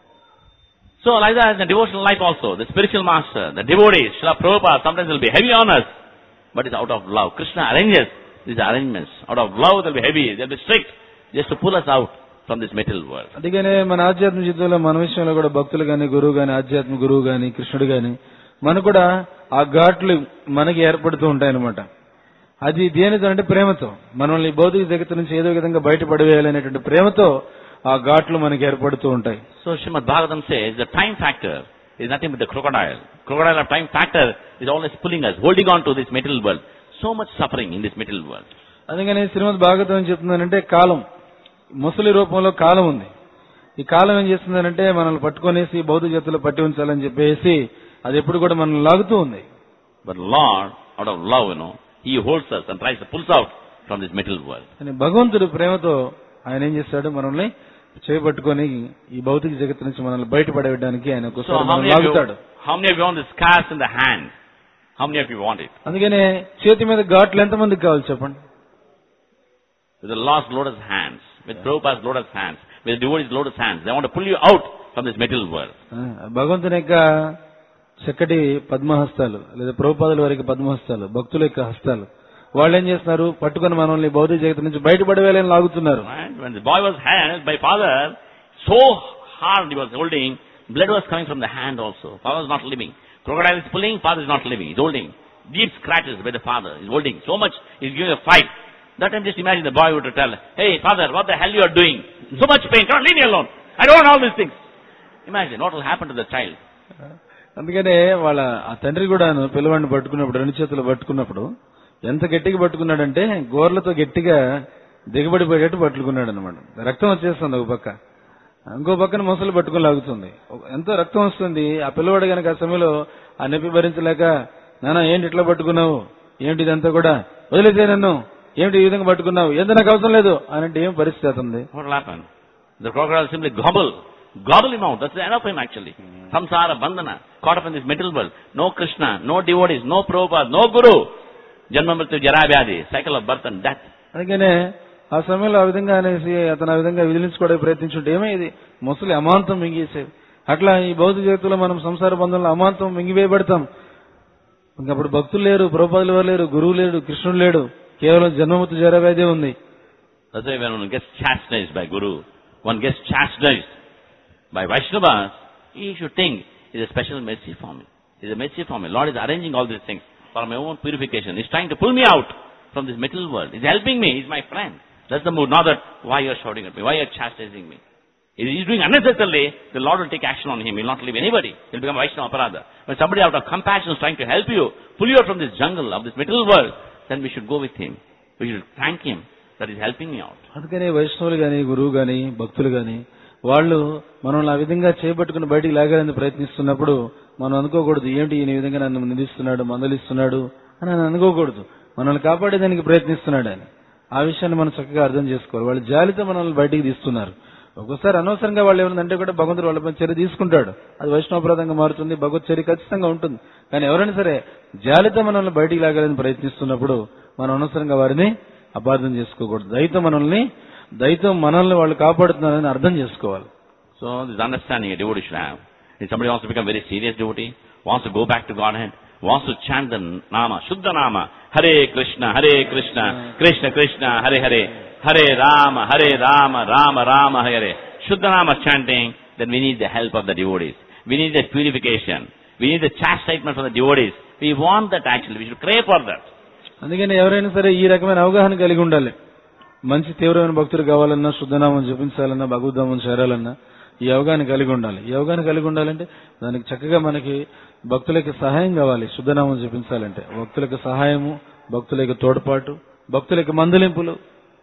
So like that in the devotional life also, the spiritual master, the devotees, Srila Prabhupada sometimes will be heavy on us, but it's out of love. Krishna arranges these arrangements. Out of love they'll be heavy, they'll be strict, just to pull us out from this material world. అందుకనే మన ఆధ్యాత్మిక జీవితంలో మన విషయంలో కూడా భక్తులు గాని గురువు గాని ఆధ్యాత్మిక గురువు గాని కృష్ణుడు గాని మనకు కూడా ఆ ఘాట్లు మనకి ఏర్పడుతూ ఉంటాయన్నమాట అది దేనితో అంటే ప్రేమతో మనల్ని భౌతిక జగత్తు నుంచి ఏదో విధంగా బయటపడవేయాలనేటువంటి ప్రేమతో ఆ ఘాట్లు మనకి ఏర్పడుతూ ఉంటాయి So Srimad Bhagavatam says the time factor is nothing but the crocodile. Crocodile of time factor is always pulling us, holding on to this material world. So much suffering in this material world. అందుకని శ్రీమద్ భాగవతం ఏం చెప్తుందనంటే కాలం ముసలి రూపంలో కాలం ఉంది ఈ కాలం ఏం చేస్తుందనంటే మనల్ని పట్టుకొనేసి భౌతిక జగత్తులో పట్టి ఉంచాలని చెప్పేసి అది ఎప్పుడు కూడా మనల్ని లాగుతూ ఉంది But Lord, out of love, you know, He holds us and tries to pull us out from this material world. కానీ భగవంతుడు ప్రేమతో ఆయన ఏం చేస్తాడు మనల్ని చేపట్టుకొని ఈ భౌతిక జగత్తు నుంచి మనల్ని బయటపడేయడానికి ఆయన So ఒక్కోసారి how మనల్ని many of you, లాగుతాడు how many of you want the scars in the hand? How many of you want it? అందుకనే చేతి మీద ఘాట్లు ఎంతమందికి కావాలి చెప్పండి With the Lord's lotus hands, with Prabhupada's lotus hands, with the devotees' lotus hands, they want to pull you out from this material world. ఆ, భగవంతుని యొక్క చక్కటి పద్మహస్తాలు లేదా ప్రభుపాదుల వారికి పద్మహస్తాలు భక్తుల యొక్క హస్తాలు వాళ్ళు ఏం చేస్తున్నారు పట్టుకొని మనల్ని భౌతిక జగత్తు నుంచి బయటపడవేయాలని లాగుతున్నారు Right? When the boy was held by father, so hard he was holding, blood was coming from the hand also. Father was not living. Crocodile is pulling, father is not living. He's holding. Deep scratches by the father. He's holding. So much, he's giving a fight. That time just imagine the boy would tell, hey father, what the hell you are doing? So much pain, come on, leave me alone. I don't want all these things. Imagine what will happen to the child. అందుకనే వాళ్ళ ఆ తండ్రి కూడాను పిల్లవాడిని పట్టుకున్నప్పుడు రెండు చేతులు పట్టుకున్నప్పుడు ఎంత గట్టిగా పట్టుకున్నాడంటే గోర్లతో గట్టిగా దిగబడిపోయేటట్టు పట్టుకున్నాడు అనమాట రక్తం వచ్చేస్తుంది ఒక పక్క ఇంకో పక్కన మొసలు పట్టుకుని లాగుతుంది ఒక- ఎంతో రక్తం వస్తుంది ఆ పిల్లవాడు గనక ఆ సమయంలో ఆ నొప్పి భరించలేక నాన్న ఏంటి ఇట్లా పట్టుకున్నావు ఏంటి ఇదంతా కూడా వదిలేసే నన్ను ఏమిటి ఈ విధంగా పట్టుకున్నావు ఎంత నాకు అవసరం లేదు అని అంటే ఏం పరిస్థితి అవుతుంది What will happen? The crocodile will simply gobble, gobble him out. That's the end of him actually. Samsara, bandhana, caught up in this material world. No Krishna, no devotees, no Prabhupada, no Guru. Janma mrityu jara vyadhi, cycle of birth and death. అందుకనే ఆ సమయంలో ఆ విధంగా అనేసి అతను ఆ విధంగా విదిలించుకోవడానికి ప్రయత్నించుంటే ఏమైంది ముసలి అమాంతం మింగేసేది అట్లా ఈ భౌతిక జగత్తులో మనం సంసార బంధంలో అమాంతం మింగివేయబడతాం ఇంకప్పుడు భక్తులు లేరు ప్రభుపాదులు ఎవరు లేరు గురువు లేడు కృష్ణుడు లేడు కేవలం జన్మమృతి జరవేదే ఉంది That's why when one gets chastised by Guru, one gets chastised by Vaishnavas, he should think it's a special mercy for me. It's a mercy for me. Lord is arranging all these things for my own purification. He's trying to pull me out from this material world. He's helping me. He's my friend. That's the mood. Not that why you're shouting at me, why you're chastising me. If he's doing unnecessarily, the Lord will take action on him. He'll not leave anybody. He'll become Vaishnava Aparada. When somebody out of compassion is trying to help you, pull you out from this jungle of this material world, then we should go with him. We should thank him that he's helping me out. అందుకనే వైష్ణవులు గాని గురువు గాని భక్తులు గాని వాళ్ళు మనల్ని ఆ విధంగా చేపట్టుకుని బయటికి లాగాలని ప్రయత్నిస్తున్నప్పుడు మనం అనుకోకూడదు ఏంటి ఈయన ఈ విధంగా నన్ను నిందిస్తున్నాడు మందలిస్తున్నాడు అని అని అనుకోకూడదు మనల్ని కాపాడేదానికి ప్రయత్నిస్తున్నాడు అని ఆ విషయాన్ని మనం చక్కగా అర్థం చేసుకోవాలి వాళ్ళు జాలితో మనల్ని బయటికి తీస్తున్నారు ఒక్కోసారి అనవసరంగా వాళ్ళు ఏమంటే కూడా భగవంతుడు వాళ్ళపై చర్య తీసుకుంటాడు అది వైష్ణవప్రదంగా మారుతుంది భగవత్ చర్య ఖచ్చితంగా ఉంటుంది కానీ ఎవరైనా సరే జాలితో మనల్ని బయటికి లాగాలని ప్రయత్నిస్తున్నప్పుడు మనం అనవసరంగా వారిని అపార్థం చేసుకోకూడదు దయతో మనల్ని దయతో మనల్ని వాళ్ళు కాపాడుతున్నారని అర్థం చేసుకోవాలి So this understanding a devotee should have. If somebody wants to become very serious devotee, wants to go back to Godhead, wants to chant the Nama, Shuddha Nama, Hare Krishna, Hare Krishna, Krishna Krishna, Hare Hare, Hare Rama, Hare Rama, Rama Rama, Hare. Shuddhanama chanting, then we need the help of the devotees. We need the purification. We need the chastisement from the devotees. We want that actually. We should crave for that. అందుకని ఎవరైనా సరే ఈ రకమైన అవగాహన కలిగి ఉండాలి మంచి తీవ్రమైన భక్తులు కావాలన్నా శుద్ధనామం జపించాలన్నా భగవద్ధామం చేరాలన్నా ఈ అవగాహన కలిగి ఉండాలి ఈ అవగాహన కలిగి ఉండాలంటే దానికి చక్కగా మనకి భక్తులకి సహాయం కావాలి శుద్ధనామం జపించాలంటే భక్తులకు సహాయము భక్తులకు తోడ్పాటు భక్తులకు మందలింపులు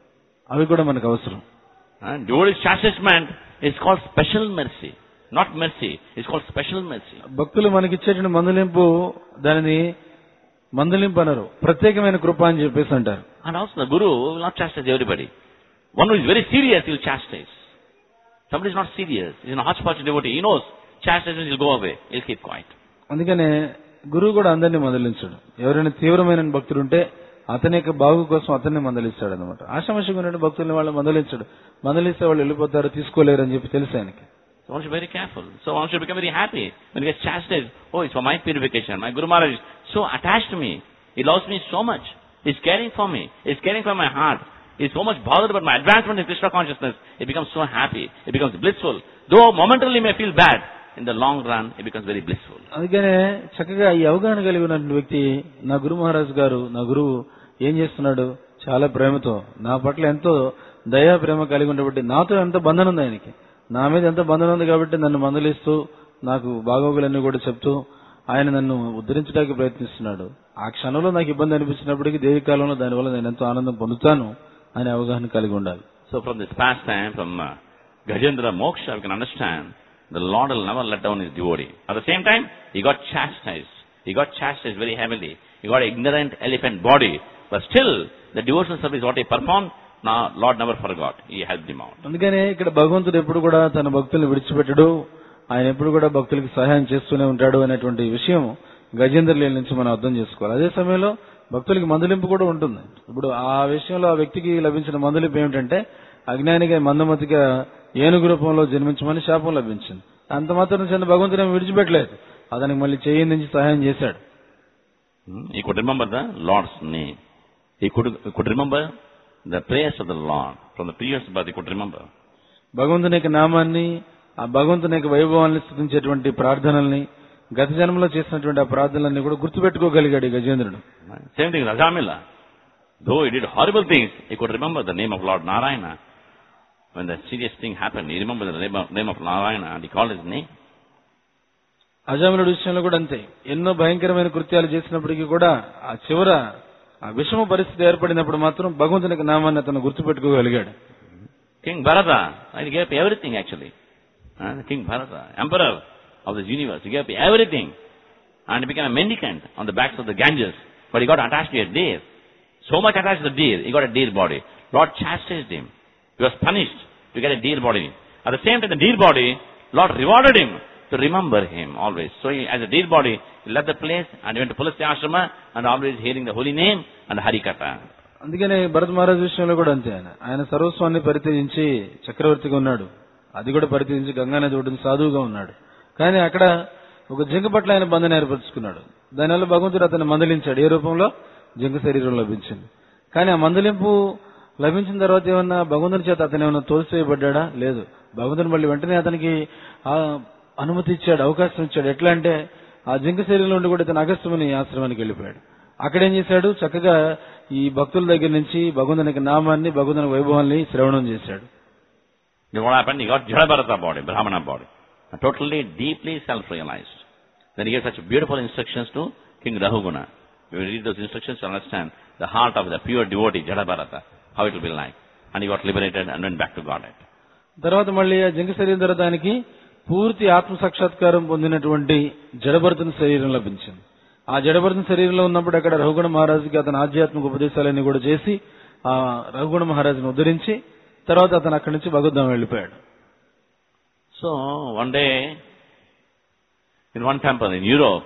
అవి కూడా మనకు అవసరం And devotees chastisement is called special mercy. Not mercy. It's called special mercy. భక్తులు మనకి ఇచ్చేటువంటి మందలింపు దానిని మందలింపు అనరు ప్రత్యేకమైన కృప అని చెప్పేసి అంటారు And also the Guru will not chastise everybody. One who is very serious, he will chastise. Somebody is not serious, he is in a hodgepodge devotee, he knows chastisement will go away, he'll keep quiet. అందుకనే గురువు కూడా అందరినీ మందలించడు ఎవరైనా తీవ్రమైన భక్తుడు ఉంటే అతని యొక్క బాగు కోసం అతన్ని మందలిస్తాడు అనమాట ఆశామశంగా ఉన్న భక్తుల్ని వాళ్ళు మందలించడు మందలిస్తే వాళ్ళు వెళ్ళిపోతారు తీసుకోలేరు అని చెప్పి తెలుసు ఆయనకి So one should be very careful. So one should become very happy when he gets chastised. Oh, it's for my purification. My Guru Maharaj is so attached to me. He loves me so much. He's caring for me. He's caring for my heart. He's so much bothered about my advancement in Krishna consciousness. He becomes so happy. He becomes blissful. Though momentarily may feel bad, in the long run, he becomes very blissful. అందుకనే చక్కగా ఈ అవగాహన కలిగి ఉన్నటువంటి వ్యక్తి నా గురు మహారాజ్ గారు నా గురువు ఏం చేస్తున్నాడు చాలా ప్రేమతో నా పట్ల ఎంతో దయా ప్రేమ కలిగి ఉండబట్టి నాతో ఎంతో బంధన ఉంది ఆయనకి నా మీద ఎంతో బంధన ఉంది కాబట్టి నన్ను మందలిస్తూ నాకు బాగోగులన్నీ కూడా చెప్తూ ఆయన నన్ను ఉద్ధరించడానికి ప్రయత్నిస్తున్నాడు ఆ క్షణంలో నాకు ఇబ్బంది అనిపించినప్పటికీ దేవి కాలంలో దానివల్ల నేను ఎంతో ఆనందం పొందుతాను అనే అవగాహన కలిగి ఉండాలి So from this pastime, from uh, Gajendra Moksha, we can understand the Lord will never let down his devotee. At the same time, he got chastised. He got chastised very heavily. He got ignorant elephant body. But still, the devotional service what he performed, now Lord never forgot. He helped him out. అందుకనే ఇక్కడ భగవంతుడు ఎప్పుడు కూడా తన భక్తుల్ని విడిచిపెట్టడు ఆయన ఎప్పుడు కూడా భక్తులకి సహాయం చేస్తూనే ఉంటాడు అనేటువంటి విషయం గజేంద్రలీల నుంచి మనం అర్థం చేసుకోవాలి అదే సమయంలో భక్తులకి మందలింపు కూడా ఉంటుంది ఇప్పుడు ఆ విషయంలో ఆ వ్యక్తికి లభించిన మందలింపు ఏమిటంటే అజ్ఞానిగా మందమతిగా ఏనుగు రూపంలో జన్మించమని శాపం లభించింది అంత మాత్రం చిన్న భగవంతుడు ఏమీ విడిచిపెట్టలేదు అతనికి మళ్ళీ చేయి నుంచి సహాయం చేశాడు Hmm? He could remember the Lord's name. He could, he could remember the prayers of the Lord. From the previous birth, he could remember. భగవంతుని యొక్క నామాన్ని ఆ భగవంతుని యొక్క వైభవాన్ని స్థుతించేటువంటి ప్రార్థనల్ని గత జన్మలో చేసినటువంటి ఆ ప్రార్థనలన్నీ కూడా గుర్తుపెట్టుకోగలిగాడు ఈ గజేంద్రుడు Same thing with Ajamila. Though he did horrible things, he could remember the name of Lord Narayana. When the serious thing happened, he remembered the name of, name of Narayana and he called his name. అజామునుడి విషయంలో కూడా అంతే ఎన్నో భయంకరమైన కృత్యాలు చేసినప్పటికీ కూడా ఆ చివర ఆ విషమ పరిస్థితి ఏర్పడినప్పుడు మాత్రం భగవంతుని యొక్క నామాన్ని అతను గుర్తుపెట్టుకోగలిగాడు King Bharata, uh, he gave up everything actually. Uh, King Bharata, emperor of this universe, he gave up everything and he became a mendicant on the backs of the Ganges. But he got attached to a deer. So much attached to the deer, he got a deer body. Lord chastised him. He was punished to get a deer body. At the same time, the deer body, Lord rewarded him to remember him always. So he, as a deer body, he left the place and he went to Pulasya Ashrama and always hearing the holy name and Harikatha. అందుకనే భరత్ మహారాజ్ విషయంలో కూడా అంతే ఆయన ఆయన సర్వస్వాన్ని పరిత్యజించి చక్రవర్తిగా ఉన్నాడు అది కూడా పరిత్యజించి గంగానది ఒడ్డున సాధువుగా ఉన్నాడు కానీ అక్కడ ఒక జింక పట్ల ఆయన బంధన ఏర్పరచుకున్నాడు దానివల్ల భగవంతుడు అతన్ని మందలించాడు ఏ రూపంలో జింక శరీరం లభించింది కానీ ఆ మందలింపు లభించిన తర్వాత ఏమన్నా భగవంతుని చేత అతను ఏమన్నా తోసివేయబడ్డా లేదు భగవంతుని మళ్ళీ వెంటనే అతనికి ఆ అనుమతి ఇచ్చాడు అవకాశం ఇచ్చాడు ఎట్లా అంటే ఆ జింక శరీరంలో ఉండి కూడా ఇతను అగస్త్యముని ఆశ్రమానికి వెళ్ళిపోయాడు అక్కడ ఏం చేశాడు చక్కగా ఈ భక్తుల దగ్గర నుంచి భగవంతుని యొక్క నామాన్ని భగవంతుని వైభవాన్ని శ్రవణం చేశాడు Then what happened? He got Jadabharata body, Brahmana body. And totally, deeply self-realized. Then he gave such beautiful instructions to King Rahuguna. We will read those instructions to understand the heart of the pure devotee, Jadabharata, how it will be like. And he got liberated and went back to Godhead. తర్వాత మళ్ళీ ఆ జింక శరీరం ద్వారా దానికి పూర్తి ఆత్మ సాక్షాత్కారం పొందినటువంటి జడభరతుని శరీరం లభించింది ఆ జడభరతుని శరీరంలో ఉన్నప్పుడు అక్కడ రఘుగుణ మహారాజుకి అతని ఆధ్యాత్మిక ఉపదేశాలన్నీ కూడా చేసి ఆ రఘుగుణ మహారాజుని ఉద్ధరించి తర్వాత అతను అక్కడి నుంచి భగవద్ధాం వెళ్ళిపోయాడు So, one day, in one temple in Europe,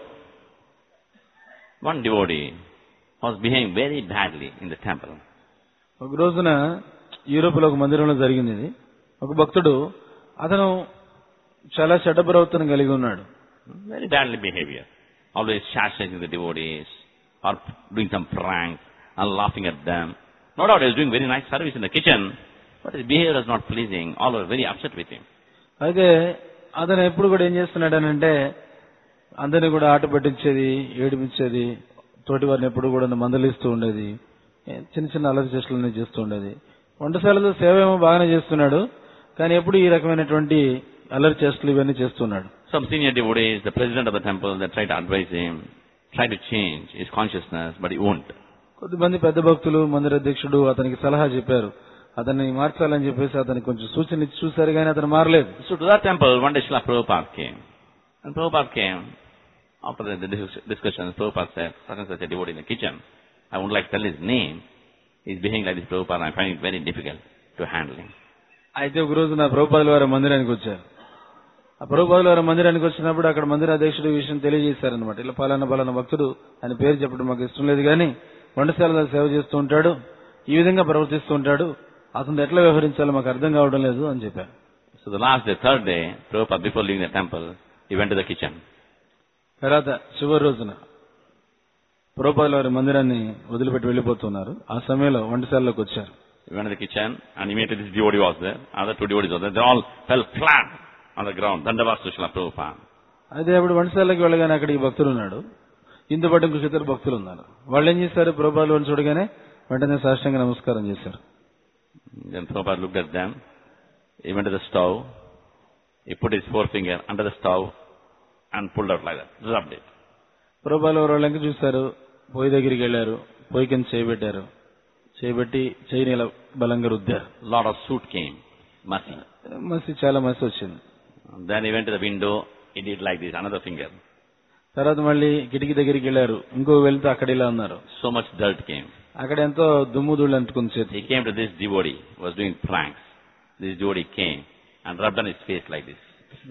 one devotee was behaving very badly in the temple. ఒక రోజున యూరోప్ లో ఒక మందిరంలో జరిగింది ఇది ఒక భక్తుడు అతను చాలా చెడ్డ ప్రవర్తన కలిగి ఉన్నాడు Very badly behavior. Always chastising the devotees, or doing some pranks and laughing at them. No doubt he was doing very nice service in the kitchen, but his behavior was not pleasing. All were very upset with him. అయితే అతను ఎప్పుడు కూడా ఏం చేస్తున్నాడనంటే అందరిని కూడా ఆట పట్టించేది ఏడిపించేది తోటి వారిని ఎప్పుడు కూడా మందలిస్తూ ఉండేది ఏ, చిన్న చిన్న అల్లరి చేష్టలన్నీ చేస్తూ ఉండేది వంటశాలలో సేవ ఏమో బాగానే చేస్తున్నాడు కానీ ఎప్పుడు ఈ రకమైనటువంటి అల్లరి చేష్టలు ఇవన్నీ చేస్తున్నాడు Some senior devotees, the president of the temple, they tried to advise him, tried to change his consciousness, but he won't. కొద్దిమంది పెద్ద భక్తులు మందిర అధ్యక్షుడు అతనికి సలహా చెప్పారు అతన్ని మార్చాలని చెప్పేసి అతనికి కొంచెం సూచన ఇచ్చి చూశారు కానీ అతను మారలేదు So to that temple, one day Srila Prabhupada came. And Prabhupada came, after the, the dis- discussion, Prabhupada said, such and such a devotee in the kitchen, I wouldn't like to tell his name, he's behaving like this Prabhupada, I find it very difficult to handle him. అయితే ఒక రోజు నా ప్రభుపాదుల వారి మందిరానికి వచ్చారు ఆ ప్రభుపాదుల వారి మందిరానికి వచ్చినప్పుడు అక్కడ మందిర అధ్యక్షుడు ఈ విషయం తెలియజేశారనమాట ఇలా పలానా పలానా భక్తుడు ఆయన పేరు చెప్పడం మాకు ఇష్టం లేదు కానీ వంటశాలలో సేవ చేస్తూ ఉంటాడు ఈ విధంగా ప్రవర్తిస్తూ ఉంటాడు అతను ఎట్లా వ్యవహరించాలో మాకు అర్థం కావడం లేదు అని చెప్పారు So the last day, third day, Prabhupada, before leaving the temple, he went to the kitchen. తర్వాత చివరి రోజున ప్రభుపాదుల వారి మందిరాన్ని వదిలిపెట్టి వెళ్ళిపోతున్నారు ఆ సమయంలో వంటశాలలోకి వచ్చారు He went to the kitchen, and immediately this devotee was there, other two devotees were there, they all fell flat on the ground, Dandavas to Srila Prabhupada. అయితే అప్పుడు వంటశాలకి వెళ్ళగానే అక్కడ ఈ భక్తులు ఉన్నాడు ఇందు పాటు ఇంకొక ఇద్దరు భక్తులు ఉన్నారు వాళ్ళు ఏం చేశారు ప్రభుపాదుల వారిని చూడగానే వెంటనే సాష్టంగా నమస్కారం చేశారు Then Prabhupada looked at them, he went to the stove, he put his forefinger under the stove, and pulled out like that, rubbed it. ప్రభుపాల వాళ్ళకి చూశారు పొయ్యి దగ్గరికి వెళ్ళారు పొయ్యి కింద చేయబెట్టారు చేయబెట్టి చేయిని ఇలా బలంగా రుద్దారు lot of soot came, messy. మసి చాలా మసి వచ్చింది Then he went to the window, he did like this, another finger. తర్వాత మళ్ళీ కిటికీ దగ్గరికి వెళ్ళారు ఇంకో వెళ్తే అక్కడ ఇలా ఉన్నారు So much dirt came. అక్కడ ఎంతో దుమ్ము ధూళి అంటుకుంది చేతి He came to this devotee, who was doing pranks. This devotee came and rubbed on his face like this.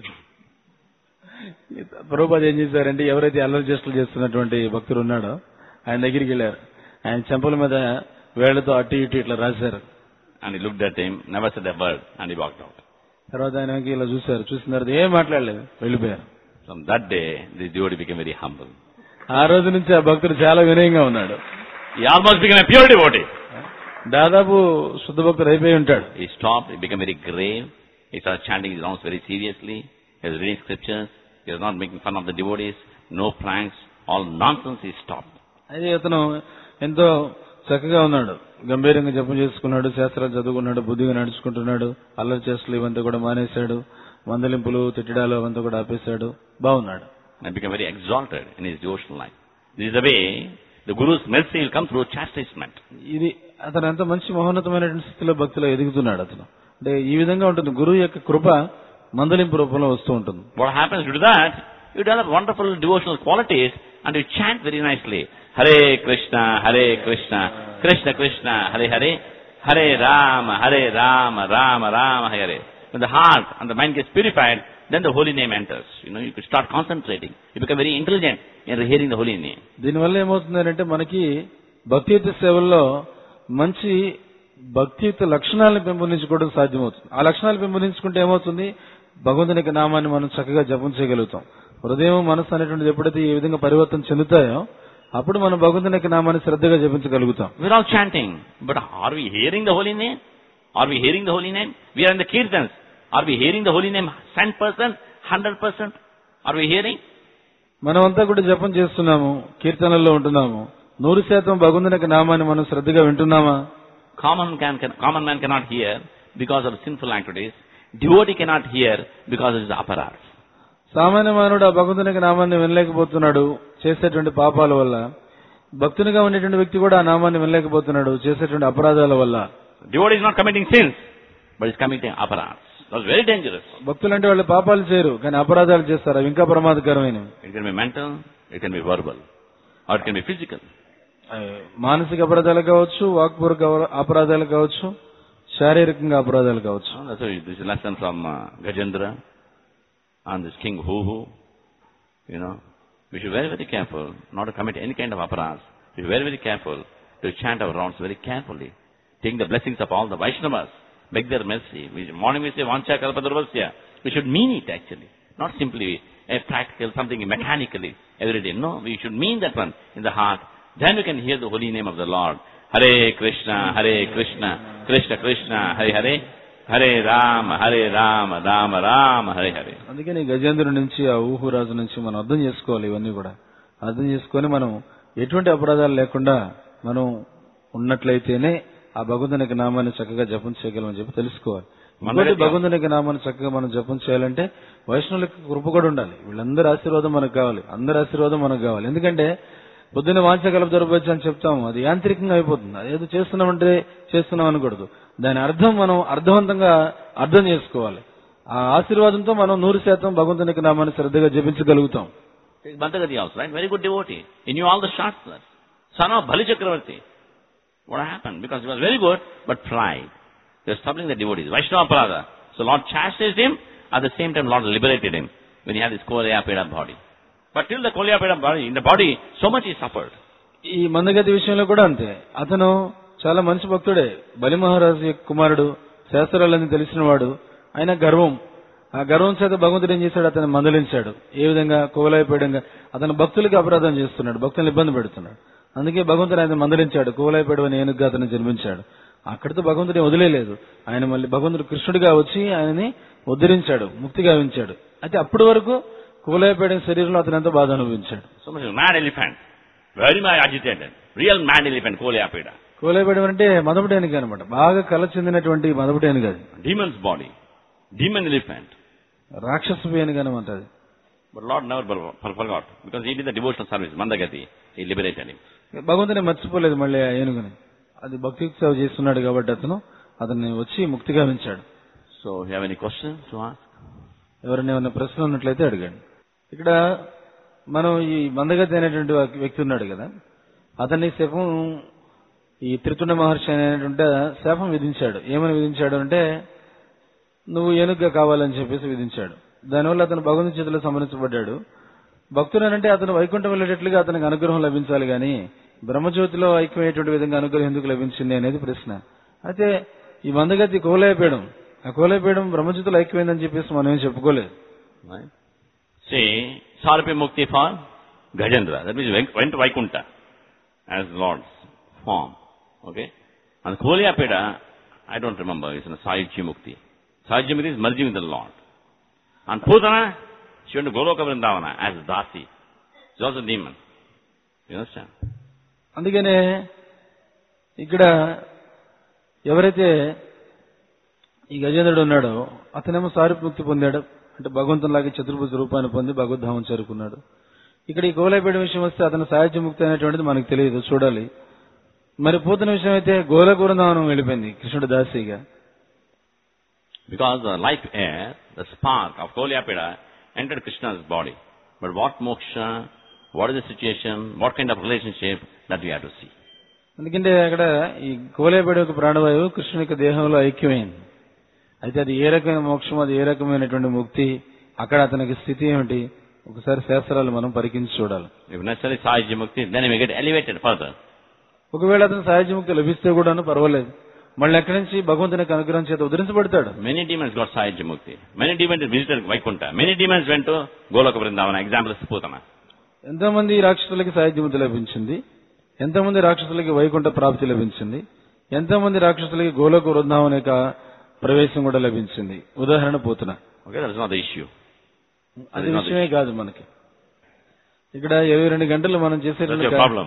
Prabhupada ఏం చేశారంటే ఎవరైతే అల్లరి చేష్టలు చేస్తున్నటువంటి భక్తుడు ఉన్నాడో ఆయన దగ్గరికి వెళ్ళారు ఆయన చెంపల మీద వేళ్లతో అటు ఇటు ఇట్లా రాశారు And he looked at him, never said a word, and he walked out. తర్వాత ఆయన వెనక్కి ఇలా చూశారు చూసిన తర్వాత ఏం మాట్లాడలేదు వెళ్ళిపోయారు From that day, this devotee became very humble. ఆ రోజు నుంచి ఆ భక్తుడు చాలా వినయంగా ఉన్నాడు He almost became a pure devotee. దాదాపు శుద్ధ భక్తుడు అయిపోయి ఉంటాడు He stopped, he became very grave. He started chanting his rounds very seriously. He was reading scriptures. He was not making fun of the devotees. No pranks. All nonsense he stopped. అయితే అతను ఎంతో చక్కగా ఉన్నాడు గంభీరంగా జపం చేసుకున్నాడు శాస్త్రాలు చదువుకున్నాడు బుద్ధిగా నడుచుకుంటున్నాడు అల్లరి చేష్టలు ఇవంతా కూడా మానేశాడు మందలింపులు తిట్టడాలు అవంతా కూడా ఆపేశాడు బాగున్నాడు And became very exalted in his devotional life. This is the way the Guru's mercy will come through chastisement. ఇది అతను ఎంత మంచి మహోన్నతమైనటువంటి స్థితిలో భక్తిలో ఎదుగుతున్నాడు అతను అంటే ఈ విధంగా ఉంటుంది గురువు యొక్క కృప మందలింపు రూపంలో వస్తూ ఉంటుంది What happens due to that? You develop wonderful devotional qualities and you chant very nicely. Hare Krishna, Hare Krishna, Krishna Krishna, Hare Hare, Hare Rama, Hare Rama, Rama Rama, Hare. When the heart and the mind gets purified, then the holy name enters. You know, you could start concentrating. You become very intelligent in hearing the holy name. దీనివల్ల ఏమవుతుందంటే మనకి భక్తియుత సేవల్లో మంచి భక్తియుత లక్షణాలను పెంపొందించుకోవడం సాధ్యమవుతుంది ఆ లక్షణాలు పెంపొందించుకుంటే ఏమవుతుంది భగవంతుని యొక్క నామాన్ని మనం చక్కగా జపం చేయగలుగుతాం హృదయం మనసు అనేటువంటిది ఎప్పుడైతే ఈ విధంగా పరివర్తన చెందుతాయో అప్పుడు మనం భగవంతుని యొక్క నామాన్ని శ్రద్ధగా జపించగలుగుతాం We're all chanting, but are we hearing the holy name? Are we hearing the holy name? We are in the kirtans. Are we hearing the holy name 100%, 100%? Are we hearing? మనమంతా కూడా జపం చేస్తున్నాము కీర్తనల్లో ఉంటున్నాము నూరు శాతం భగవంతుని యొక్క నామాన్ని మనం శ్రద్ధగా వింటున్నామా Common, can, can, common man cannot hear because of sinful activities. Devotee cannot hear because of his apparatus. సామాన్య మానవుడు ఆ భగవంతుని యొక్క నామాన్ని వినలేకపోతున్నాడు చేసేటువంటి పాపాల వల్ల భక్తునిగా ఉండేటువంటి వ్యక్తి కూడా ఆ నామాన్ని వినలేకపోతున్నాడు చేసేటువంటి అపరాధాల వల్ల Devotee is not committing sins, but is committing apparatus. That's very dangerous. భక్తులు అంటే వాళ్ళు పాపాలు చేయరు కానీ అపరాధాలు చేస్తారు అవి ఇంకా ప్రమాదకరమైనవి It can be mental, it can be verbal, or it can be physical. అవి మానసిక అపరాధాలు కావచ్చు వాక్పూర్వక అపరా- అపరాధాలు కావచ్చు శారీరకంగా అపరాధాలు కావచ్చు So that's why this is a lesson from uh, Gajendra and this king Huhu. You know, we should be very, very careful not to commit any kind of aparas. We should be very, very careful to chant our rounds very carefully. Take the blessings of all the Vaishnavas. Beg their mercy. We, morning we say Vancha Kalpadurvasya. We should mean it actually. Not simply a practical, something mechanically every day. No, we should mean that one in the heart then you can hear the holy name of the Lord. Hare Krishna, Hare Krishna, Krishna Krishna, Hare Hare, Hare Rama, Hare Rama, Rama Rama, Hare Hare. అందుకని గజేంద్రుడి నుంచి ఆ ఊహురాజు నుంచి మనం అర్థం చేసుకోవాలి ఇవన్నీ కూడా అర్థం చేసుకొని మనం ఎటువంటి అపరాధాలు లేకుండా మనం ఉన్నట్లయితేనే ఆ భగవంతునికి నామాన్ని చక్కగా జపం చేయగలమని చెప్పి తెలుసుకోవాలి ఇంకోటి భగవంతునికి నామాన్ని చక్కగా మనం జపం చేయాలంటే వైష్ణవులకు కృప కూడా ఉండాలి వీళ్ళందరి ఆశీర్వాదం మనకు కావాలి అందరి ఆశీర్వాదం మనకు కావాలి ఎందుకంటే పొద్దున్న వాంచగలప దొరకవచ్చు అని చెప్తాము అది యాంత్రికంగా అయిపోతుంది అదేదో చేస్తున్నామంటే చేస్తున్నాం అనకూడదు దాని అర్థం మనం అర్థవంతంగా అర్థం చేసుకోవాలి ఆ ఆశీర్వాదంతో మనం నూరు శాతం భగవంతునికి నామాన్ని శ్రద్ధగా జపించగలుగుతాం Take Bantagati also, right? Very good devotee. He knew all the shortcuts. Son of Bali Chakravarti. What happened? Because he was very good, but pride. He was troubling the devotees. Vaishnava Prada. So Lord chastised him, at the same time Lord liberated him when he had this Kolayapeda body. But till the Kolayapeda body, in the body, so much he suffered. ఈ మందగతి విషయంలో కూడా అంతే అతను చాలా మంచి భక్తుడే బలి మహారాజు యొక్క కుమారుడు శాస్త్రాలన్నీ తెలిసినవాడు ఆయన గర్వం ఆ గర్వం చేత భగవంతుడు ఏం చేశాడు అతను మందలించాడు ఏ విధంగా కోవలాయిపోయడంగా అతను భక్తులకి అపరాధం చేస్తున్నాడు భక్తులను ఇబ్బంది పెడుతున్నాడు అందుకే భగవంతుడు ఆయన మందలించాడు కోవలాయిపోయడం అని ఏనుగుగా అతను జన్మించాడు అక్కడితో భగవంతుడిని వదిలేలేదు ఆయన మళ్ళీ భగవంతుడు కృష్ణుడిగా వచ్చి ఆయనని ఉద్ధరించాడు ముక్తి గావించాడు అయితే అప్పటి వరకు కువలాయిపోయడం శరీరంలో అతను ఎంతో బాధ అనుభవించాడు So much mad elephant. Very much agitated. Real mad elephant, Kolayapeda. కోలేపేయడం అంటే మదపుటేనుగు అనమాట బాగా కల చెందినటువంటి మదపుటేనుగు అది Demon's body. Demon elephant. రాక్షస పేనుగు అనమాట అది But Lord never for- for- forgot. Because he did the devotional service, Mandagati. He liberated him. భగవంతుని మర్చిపోలేదు మళ్ళీ ఆ ఏనుగుని అది భక్తి సేవ చేస్తున్నాడు కాబట్టి అతను అతన్ని వచ్చి ముక్తిగా ఉంచాడు So, you have any questions to ask? ఎవరైనా ఏమైనా ప్రశ్న ఉన్నట్లయితే అడగండి ఇక్కడ మనం ఈ మందగతి అనేటువంటి ఒక వ్యక్తి ఉన్నాడు కదా అతన్ని శపం ఈ త్రితుండ మహర్షి అనేటువంటి శాపం విధించాడు ఏమని విధించాడు అంటే నువ్వు ఏనుగ్గా కావాలని చెప్పేసి విధించాడు దానివల్ల అతను భగవంతుని చేతిలో సంబంధించబడ్డాడు భక్తుడనంటే అతను వైకుంఠం వెళ్ళేటట్లుగా అతనికి అనుగ్రహం లభించాలి గాని బ్రహ్మజ్యోతిలో ఐక్యమయ్యేటువంటి విధంగా అనుగ్రహం ఎందుకు లభించింది అనేది ప్రశ్న అయితే ఈ మందగతి కోలైపోయడం ఆ కోలైపోయడం బ్రహ్మజ్యోతిలో ఐక్యమైందని చెప్పేసి మనం ఏం చెప్పుకోలేదు Right? See, Sarpi Mukti for Gajendra. That means he went went to Vaikuntha as Lord's form. Okay? And Kolyapeda, I don't remember, it's in Sayuchi Mukti. Sayuchi Mukti is merging with the Lord. And Putana, she went to Goloka Vrindavana as Dasi. She was a demon. You understand? అందుకనే ఇక్కడ ఎవరైతే ఈ గజేంద్రుడు ఉన్నాడో అతనేమో సారిముక్తి పొందాడు అంటే భగవంతునిలాగే చతుర్భుజ రూపాన్ని పొంది భగవద్ధామం చేరుకున్నాడు ఇక్కడ ఈ గోలైపేట విషయం వస్తే అతను సాహిత్య ముక్తి అనేటువంటిది మనకు తెలియదు చూడాలి మరి పూతన విషయం అయితే గోలకూరంధావనం వెళ్ళిపోయింది కృష్ణుడు దాసిగా Because the life air, the spark of Kolyapeda entered Krishna's body. But what moksha, what is the situation, what kind of relationship, that we have to see. ఎందుకంటే అక్కడ ఈ కోలేపేట యొక్క ప్రాణవాయువు కృష్ణుని యొక్క దేహంలో ఐక్యమైంది అయితే అది ఏ రకమైన మోక్షం అది ఏ రకమైనటువంటి ముక్తి అక్కడ అతనికి స్థితి ఏమిటి ఒకసారి శాస్త్రాలు మనం పరికించి చూడాలి If necessary Sahaja Mukti, then he may get elevated further. ఒకవేళ అతను సహజ ముక్తి లభిస్తే కూడాను పర్వాలేదు మళ్ళీ ఎక్కడి నుంచి భగవంతునికి అనుగ్రహం చేత ఉద్ధరించబడతాడు Many demons got Sahaja Mukti. Many demons visited Vaikuntha. Many demons went to Goloka Vrindavana. Example is Putana. ఎంతో మంది రాక్షసులకి సహాయ ముక్తి లభించింది ఎంతో మంది రాక్షసులకి వైకుంఠ ప్రాప్తి లభించింది ఎంతో మంది రాక్షసులకి గోలోక వృందావన యొక్క ప్రవేశం కూడా లభించింది ఉదాహరణ పోతున్నా Okay, that is not the issue. అది విషయమే కాదు మనకి ఇక్కడ ఇరవై రెండు గంటలు మనం That's చేసేటువంటి your కా- problem.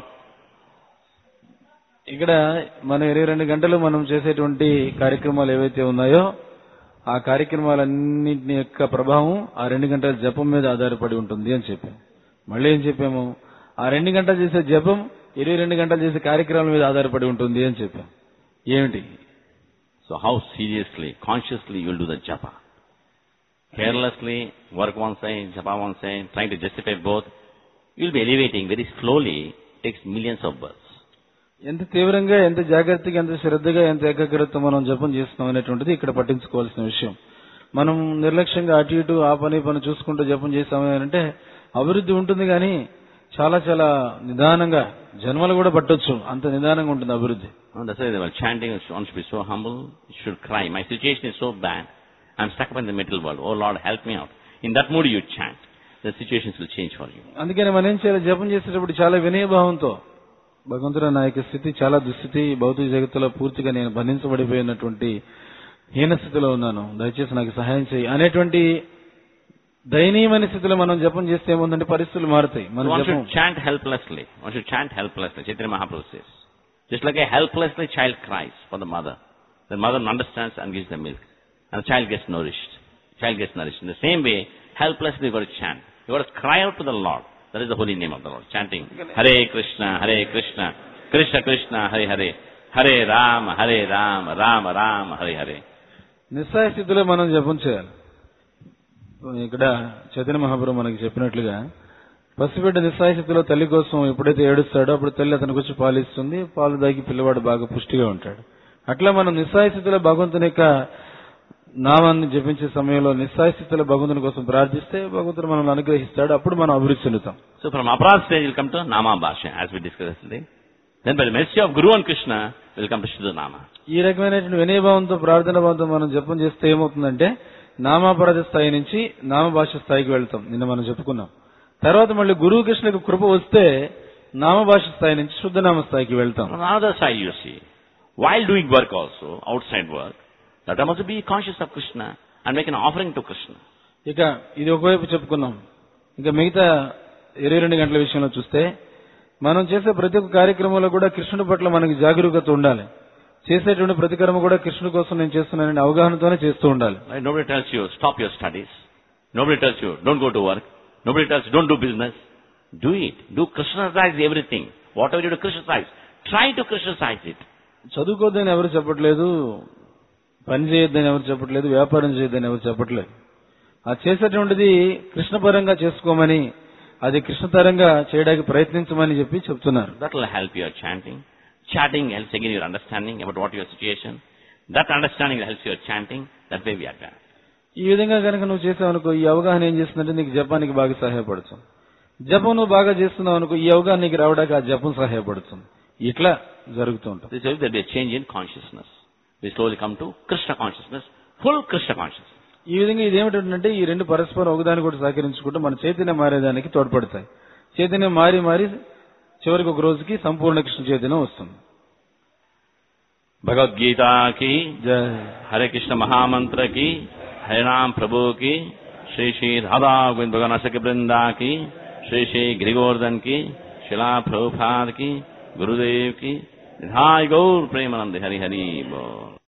ఇక్కడ మనం ఇరవై రెండు గంటలు మనం చేసేటువంటి కార్యక్రమాలు ఏవైతే ఉన్నాయో ఆ కార్యక్రమాలన్నింటి యొక్క ప్రభావం ఆ రెండు గంటల జపం మీద ఆధారపడి ఉంటుంది అని చెప్పాం మళ్ళీ ఏం చెప్పాము ఆ రెండు గంటలు చేసే జపం ఇరవై రెండు గంటలు చేసే కార్యక్రమాల మీద ఆధారపడి ఉంటుంది అని చెప్పాం ఏమిటి So how seriously, consciously you will do the japa? Carelessly, work one side, japa one side, trying to justify both, you will be elevating very slowly, takes millions of births. ఎంత తీవ్రంగా ఎంత జాగ్రత్తగా ఎంత శ్రద్ధగా ఎంత ఏకాగ్రత మనం జపం చేస్తున్నాం అనేటువంటిది ఇక్కడ పట్టించుకోవాల్సిన విషయం మనం నిర్లక్ష్యంగా అటు ఇటు ఆ పని ఈ పని చూసుకుంటూ జపం చేస్తాము అని అంటే అభివృద్ధి ఉంటుంది కానీ చాలా చాలా నిదానంగా జన్మలు కూడా పట్టొచ్చు అంత నిదానంగా ఉంటుంది అభివృద్ధి No, that's why they were chanting, one should be so humble, you should cry. My situation is so bad, I'm stuck up in the middle world. Oh Lord, help me out. In that mood you chant. The situations will change for you. అందుకని మనం ఏం చేయాలి జపం చేసేటప్పుడు చాలా వినయభావంతో భగవంతుడు నా యొక్క స్థితి చాలా దుస్థితి భౌతిక జగత్తులో పూర్తిగా నేను బంధించబడిపోయినటువంటి హీన స్థితిలో ఉన్నాను దయచేసి నాకు సహాయం చేయి అనేటువంటి దయనీయమైన స్థితిలో మనం జపం చేస్తే ఏముందంటే పరిస్థితులు మారుతాయి So మన one జపం should chant helplessly. One should chant helplessly. Chaitanya Mahaprabhu says. Just like a helplessly child cries for the mother. The mother understands and gives the milk. And the child gets nourished. Child gets nourished. In the same way, helplessly you got to chant. You got to cry out to the Lord. That is the holy name of the Lord. Chanting Hare Krishna, Hare Krishna, Krishna Krishna, Hare Hare, Hare Rama, Hare Rama, Rama Rama, Hare Hare. నిస్సాయ స్థితిలో మనం జపం చేయాలి ఇక్కడ చైతన్య మహాపురం మనకి చెప్పినట్లుగా పసిబిడ్డ నిస్సాయ స్థితిలో తల్లి కోసం ఎప్పుడైతే ఏడుస్తాడో అప్పుడు తల్లి అతనికి వచ్చి పాలు ఇస్తుంది పాలు దాగి పిల్లవాడు బాగా పుష్టిగా ఉంటాడు అట్లా మనం నిస్సాయ స్థితిలో భగవంతుని యొక్క నామాన్ని జపించే సమయంలో నిస్సాయ స్థితిలో భగవంతుని కోసం ప్రార్థిస్తే భగవంతుడు మనల్ని అనుగ్రహిస్తాడు అప్పుడు మనం అభివృద్ధి చెందుతాం So from Aparad stage will come to Nama Bhasha, as we discussed yesterday. Then by the mercy of Guru and Krishna, will come to Shuddha Nama. ఈ రకమైనటువంటి వినయభావంతో ప్రార్థన భావంతో మనం జపం చేస్తే ఏమవుతుందంటే నామాపరాధ స్థాయి నుంచి నామభాష స్థాయికి వెళ్తాం నిన్న మనం చెప్పుకున్నాం తర్వాత మళ్ళీ గురువు కృష్ణకు కృప వస్తే నామభాష స్థాయి నుంచి శుద్ధనామ స్థాయికి వెళ్తాం On the other side, you see, while doing work also, outside work, that I must be conscious of Krishna and make an offering to Krishna. ఇక ఇది ఒకవైపు చెప్పుకున్నాం ఇక మిగతా ఇరవై రెండు గంటల విషయంలో చూస్తే మనం చేసే ప్రతి ఒక్క కార్యక్రమంలో కూడా కృష్ణుడి పట్ల మనకి జాగరూకత ఉండాలి చేసేటువంటి ప్రతి కర్మ కూడా కృష్ణుడి కోసం నేను చేస్తున్నానని అవగాహనతోనే చేస్తూ ఉండాలి Right? Nobody tells you, stop your studies. Nobody tells you, don't go to work. Nobody tells you, don't do business. Do it. Do Krishnaize everything. Whatever you do, Krishnaize. Try to Krishnaize it. చదువుకోవద్దని ఎవరు చెప్పట్లేదు పని చేయొద్దని ఎవరు చెప్పట్లేదు వ్యాపారం చేయొద్దని ఎవరు చెప్పట్లేదు ఆ చేసేటువంటిది కృష్ణపరంగా చేసుకోమని అది కృష్ణతరంగా చేయడానికి ప్రయత్నించమని చెప్పి చెప్తున్నారు That will help your chanting. Chanting helps again your understanding about what your situation. That understanding helps your chanting. That way we advance. ఈ విధంగా కనుక నువ్వు చేసావనుకో ఈ అవగాహన ఏం చేస్తుందంటే నీకు జపానికి బాగా సహాయపడుతుంది జపం నువ్వు బాగా చేస్తున్నావు అనుకో ఈ అవగాహన నీకు రావడానికి ఆ జపం సహాయపడుతుంది ఇట్లా జరుగుతూ ఉంటుంది This will there be a change in consciousness. We slowly come to Krishna consciousness, full Krishna consciousness. ఈ విధంగా ఇది ఏమిటంటే ఈ రెండు పరస్పరం ఒకదాని కూడా సహకరించుకుంటూ మన చైతన్యం మారేదానికి తోడ్పడతాయి చైతన్యం మారి మారి చివరికి ఒక రోజుకి సంపూర్ణ కృష్ణ చైతన్యం వస్తుంది Bhagavad Gita ki, జై Hare Krishna Mahamantra ki, Hare Ram Prabhu ki, Shri Shri Radha Govind Bhagavan Asaki Brinda ki, Shri Shri Grigordhan ki, Shila Prabhupada ki, Gurudev ki, Nithai Gaur Premanand Hari Hari Bol.